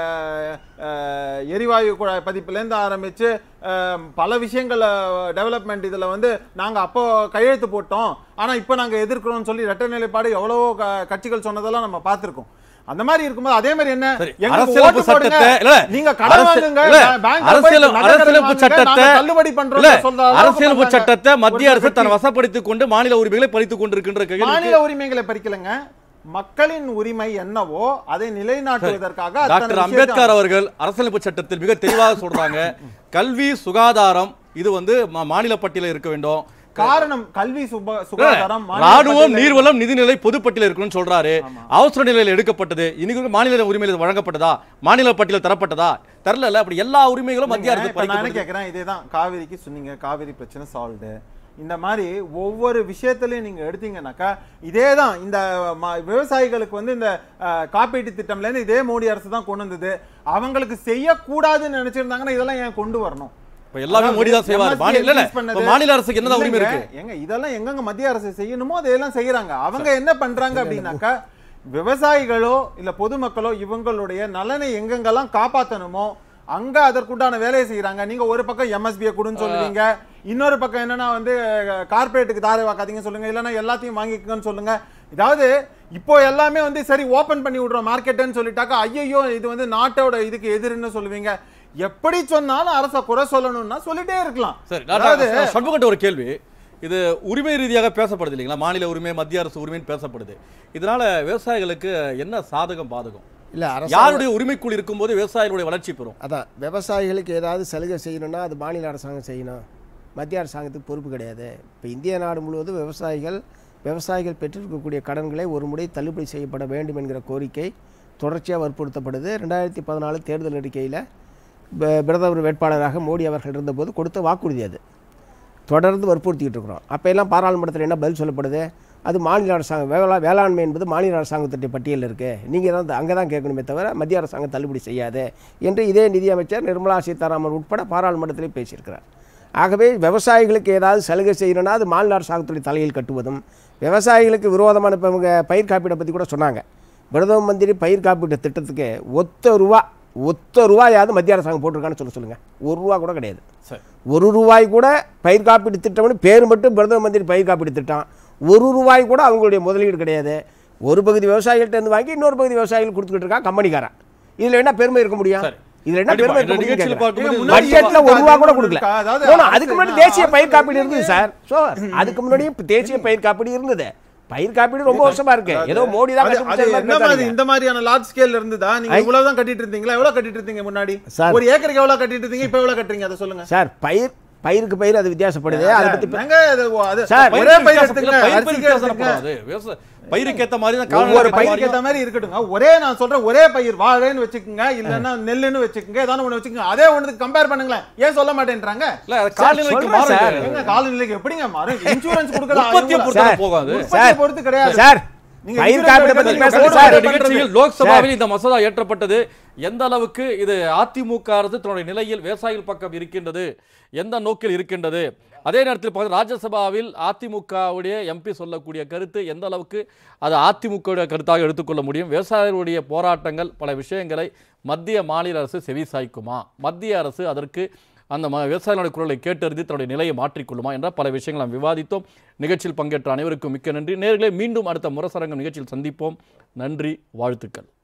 S4: அஹ், எரிவாயு குழாய் பதிப்புலேருந்து ஆரம்பிச்சு அஹ், பல விஷயங்கள் டெவலப்மெண்ட் இதுல வந்து நாங்க அப்போ கையெழுத்து போட்டோம் ஆனா இப்போ நாங்க எதிர்க்கிறோம்னு சொல்லி ரெட்டை நிலைப்பாடு எவ்வளவோ க- கட்சிகள் சொன்னதெல்லாம் நம்ம பார்த்திருக்கோம் அந்த மாதிரி இருக்கும்போது அதே மாதிரி என்ன
S1: சரி,
S4: எங்களுக்கு
S1: அரசியலமைப்பு
S4: ஓட்டு போடுங்க.
S1: சட்டத்தை இல்ல,
S4: நீங்க கடன்
S1: அரசு-
S4: வாங்குங்க
S1: இல்ல,
S4: பே- பேங்க்ல போய்
S1: அரசியல்-
S4: நகை கடன்
S1: அரசியலமைப்பு
S4: வாங்குங்க,
S1: சட்டத்தை
S4: நாங்க தள்ளுபடி பண்றோம்
S1: இல்ல,
S4: சொல்ற அளவுக்கு
S1: அரசியலமைப்பு
S4: பண்றாங்க.
S1: சட்டத்தை மத்திய
S4: ஒரு
S1: அரசு தன்
S4: கட்சி.
S1: வசப்படுத்திக் கொண்டு மாநில உரிமைகளை பறித்துக் கொண்டிருக்கின்ற கேள்வி
S4: மாநில உரிமைகளை பறிக்கலங்க மக்களின் உரிமை என்னவோ அதை நிலைநாட்டுவதற்காக அத்தனை
S1: டாக்டர்
S4: விஷயத்தை-
S1: அம்பேத்கர் அவர்கள் அரசியலமைப்பு சட்டத்தில் மிக தெளிவாக சொல்றாங்க கல்வி சுகாதாரம் இது வந்து மா- மாநில பட்டியலில் இருக்க வேண்டும்
S4: காரணம் கல்வி சுப- சுகாதாரம் மாநில
S1: ராணுவம்
S4: பட்டியலில்
S1: நீர்வளம் நிதிநிலை பொதுப்பட்டியல் இருக்கணும்னு சொல்றாரு அவசர நிலையில் எடுக்கப்பட்டது இன்னைக்கு மாநில உரிமையில் வழங்கப்பட்டதா மாநில பட்டியல் தரப்பட்டதா தரல அப்படி எல்லா உரிமைகளும் மத்திய அரசு
S4: இப்ப நான் என்ன
S1: பறிக்கப்படுது.
S4: கேக்குறேன் இதேதான் காவிரிக்கு சொன்னீங்க காவிரி பிரச்சனை சால்வ்டு இந்த மாதிரி ஒவ்வொரு விஷயத்திலையும் நீங்க எடுத்தீங்கன்னாக்கா இதே தான் இந்த ம- விவசாயிகளுக்கு வந்து இந்த அஹ், காப்பீட்டு திட்டம்ல இருந்து இதே மோடி அரசு தான் கொண்டு வந்தது அவங்களுக்கு செய்யக்கூடாதுன்னு நினைச்சிருந்தாங்கன்னா இதெல்லாம் ஏன் கொண்டு வரணும்
S1: இப்ப எல்லாமே மோடி தான் செய்வார்
S4: MSP
S1: மாநில இல்ல, இல்ல.
S4: increase பண்ணது.
S1: இப்ப மாநில அரசுக்கு என்னதான் உரிமை
S4: இல்லைங்க,
S1: இருக்கு
S4: ஏங்க இதெல்லாம் எங்கெங்க மத்திய அரசு செய்யணுமோ அதையெல்லாம் செய்யறாங்க அவங்க என்ன பண்றாங்க அப்படின்னாக்கா விவசாயிகளோ இல்ல பொதுமக்களோ இவங்களுடைய நலனை எங்கெங்கெல்லாம் காப்பாத்தணுமோ அங்க அதற்குண்டான வேலையை செய்யறாங்க நீங்க ஒரு பக்கம் எம்எஸ்பியை கொடுன்னு சொல்லுவீங்க இன்னொரு பக்கம் என்னன்னா வந்து கார்பரேட்டுக்கு தாரை வாக்காதீங்கன்னு சொல்லுங்க இல்லைன்னா எல்லாத்தையும் வாங்கிக்கங்கன்னு சொல்லுங்க இதாவது இப்போ எல்லாமே வந்து சரி ஓபன் பண்ணி விடுறோம் மார்க்கெட்டுன்னு சொல்லிட்டாக்கா ஐயோ இது வந்து நாட்டோட இதுக்கு எதிர்ன்னு சொல்லுவீங்க எப்படி சொன்னாலும் அரசை குறை சொல்லணும்னா சொல்லிட்டே இருக்கலாம்
S1: சரி
S4: அதாவது
S1: நான் சண்முகட்ட ஒரு கேள்வி இது உரிமை ரீதியாக பேசப்படுது இல்லைங்களா மாநில உரிமை மத்திய அரசு உரிமைன்னு பேசப்படுது இதனால விவசாயிகளுக்கு என்ன சாதகம் பாதகம்
S2: இல்லை அரசு
S1: யாருடைய உரிமைக்குள் இருக்கும்போது விவசாயிகளுடைய வளர்ச்சி பெறும்
S2: அதான் விவசாயிகளுக்கு ஏதாவது சலுகை செய்யணும்னா அது மாநில அரசாங்கம் செய்யணும் மத்திய அரசாங்கத்துக்கு பொறுப்பு கிடையாது இப்போ இந்திய நாடு முழுவதும் விவசாயிகள் விவசாயிகள் பெற்றிருக்கக்கூடிய கடன்களை ஒரு முறை தள்ளுபடி செய்யப்பட வேண்டும் என்கிற கோரிக்கை தொடர்ச்சியாக வற்புறுத்தப்படுது ரெண்டாயிரத்தி பதினாலு தேர்தல் அறிக்கையில் பிரதமர் வேட்பாளராக மோடி அவர்கள் இருந்தபோது கொடுத்த வாக்குறுதி அது தொடர்ந்து வற்புறுத்திக்கிட்டு இருக்கிறோம் அப்போ எல்லாம் பாராளுமன்றத்தில் என்ன பதில் சொல்லப்படுது அது மாநில அரசாங்கம் வேளா வேளாண்மை என்பது மாநில அரசாங்கத்திட்ட பட்டியலில் இருக்குது நீங்கள் தான் அங்கே தான் கேட்கணுமே தவிர மத்திய அரசாங்கம் தள்ளுபடி செய்யாது என்று இதே நிதியமைச்சர் நிர்மலா சீதாராமன் உட்பட பாராளுமன்றத்திலே பேசியிருக்கிறார் ஆகவே விவசாயிகளுக்கு ஏதாவது சலுகை செய்யணும்னா அது மாநில அரசாங்கத்துடைய தலையில் கட்டுவதும் விவசாயிகளுக்கு விரோதமான இப்போ இவங்க பயிர் காப்பீடை பற்றி கூட சொன்னாங்க பிரதம மந்திரி பயிர் காப்பீட்டு திட்டத்துக்கு ஒத்த ரூபா ஒத்த ரூபாயாவது மத்திய அரசாங்கம் போட்டிருக்கான்னு சொல்ல சொல்லுங்கள் ஒரு ரூபா கூட கிடையாது
S1: சரி
S2: ஒரு ரூபாய் கூட பயிர் காப்பீடு திட்டம்னு பேர் மட்டும் பிரதம மந்திரி பயிர் காப்பீடு திட்டம் ஒரு ரூபாய் கூட அவங்களுடைய முதலீடு கிடையாது ஒரு பகுதி விவசாயிகள்ட்ட இருந்து வாங்கி இன்னொரு பகுதி விவசாயிகள் கொடுத்துக்கிட்டு இருக்கான் கம்பெனிக்காரன் இதுல என்ன பெருமை இருக்க முடியும்
S1: சரி.
S2: இதுல என்ன
S1: கண்டிப்பா.
S2: பெருமை
S1: இந்த
S2: இருக்க முடியும்னு
S1: நிகழ்ச்சியில
S2: கேட்கிறேன்.
S1: பார்க்கும்போது
S4: முன்னாடி
S2: பட்ஜெட்ல ஒரு ரூபா கூட கொடுக்கல
S4: அதாவது
S2: No, no,
S4: அரசு
S2: அதுக்கு முன்னாடி
S4: என்ன
S2: தேசிய பயிர் காப்பீடு
S4: அரசு
S2: இருந்தது சார் சோ அதுக்கு முன்னாடி தேசிய பயிர் காப்பீடு இருந்தது பயிர் காப்பீடு ரொம்ப வருஷமா இருக்கு ஏதோ மோடி தான்
S4: அது- அது
S2: கண்டுபிடிச்ச மாதிரி
S4: என்ன மாதிரி
S2: பேசாதீங்க.
S4: இந்த மாதிரியான லார்ஜ் ஸ்கேல் இருந்ததா நீங்க
S2: ஐ-
S4: இவ்வளவுதான் கட்டிட்டு இருந்தீங்களா எவ்வளவு கட்டிட்டு இருந்தீங்க முன்னாடி
S2: சார்.
S4: ஒரு ஏக்கருக்கு எவ்வளவு கட்டிட்டு இருந்தீங்க இப்ப எவ்வளவு கட்டுறீங்க அதை சொல்லுங்க
S2: சார் பயிர்
S6: பயிருக்கு பயிர் அது வித்தியாசப்படுது அதை பத்தி பே-
S4: என்னங்க இது, ஓ, அது
S6: சார்,
S4: ஒரே
S1: பயிருக்கு
S4: பயிர்
S1: வித்தியாசம் இல்ல,
S4: எடுத்துங்க,
S1: பயிர்
S4: அரிசிக்கு
S1: வித்தியாசம்
S4: எடுத்துங்க.
S1: அப்படாது. விவசாய- பயிருக்கு ஏத்த மாதிரி தான்
S6: ஒவ்வொரு
S1: காலநிலைக்கு ஏத்த
S4: பயிருக்கு
S1: மாதிரியும்
S4: ஏத்த மாதிரி இருக்கட்டுங்க ஒரே நான் சொல்றேன் ஒரே பயிர் வாழைன்னு வச்சுக்கோங்க இல்லன்னா நெல்லுன்னு வச்சுக்கோங்க ஏதாவது ஒண்ணு வச்சுக்கோங்க அதே ஒண்ணுக்கு கம்பேர் பண்ணுங்களேன் ஏன் சொல்ல மாட்டேன்றாங்க
S1: இல்ல அது காலநிலைக்கு
S6: சொல்றேன்
S1: மாறுது
S6: சார்.
S4: எங்க காலநிலைக்கு எப்படிங்க மாறும் இன்சூரன்ஸ் கொடுக்கலாம்
S1: உற்பத்தியை பொறுத்து
S6: சார்,
S1: போகாது
S4: உற்பத்தியை பொறுத்து கிடையாது
S6: சார்
S4: நீங்க
S6: பயிர்
S4: insurance
S6: காப்பீடு பத்தி
S4: எடுக்கிறது
S6: பேசுறது
S4: நீங்க
S6: சார்
S4: போடுற
S1: நிகழ்ச்சியில் லோக்சபாவில் இந்த மசோதா ஏற்றப்பட்டது எந்த அளவுக்கு இது அதிமுக அரசு தன்னுடைய நிலையில் விவசாயிகள் பக்கம் இருக்கின்றது எந்த நோக்கில் இருக்கின்றது அதே நேரத்தில் பார்த்து ராஜ்யசபாவில் அதிமுகவுடைய எம்பி சொல்லக்கூடிய கருத்து எந்த அளவுக்கு அது அதிமுகவுடைய கருத்தாக எடுத்துக்கொள்ள முடியும் விவசாயிகளுடைய போராட்டங்கள் பல விஷயங்களை மத்திய மாநில அரசு செவிசாய்க்குமா மத்திய அரசு அதற்கு அந்த ம விவசாயிகளுடைய குரலை கேட்டறிந்து தன்னுடைய நிலையை மாற்றிக்கொள்ளுமா என்ற பல விஷயங்கள் நாம் விவாதித்தோம் நிகழ்ச்சியில் பங்கேற்ற அனைவருக்கும் மிக்க நன்றி நேர்களே மீண்டும் அடுத்த முரசரங்கம் நிகழ்ச்சியில் சந்திப்போம் நன்றி வாழ்த்துக்கள்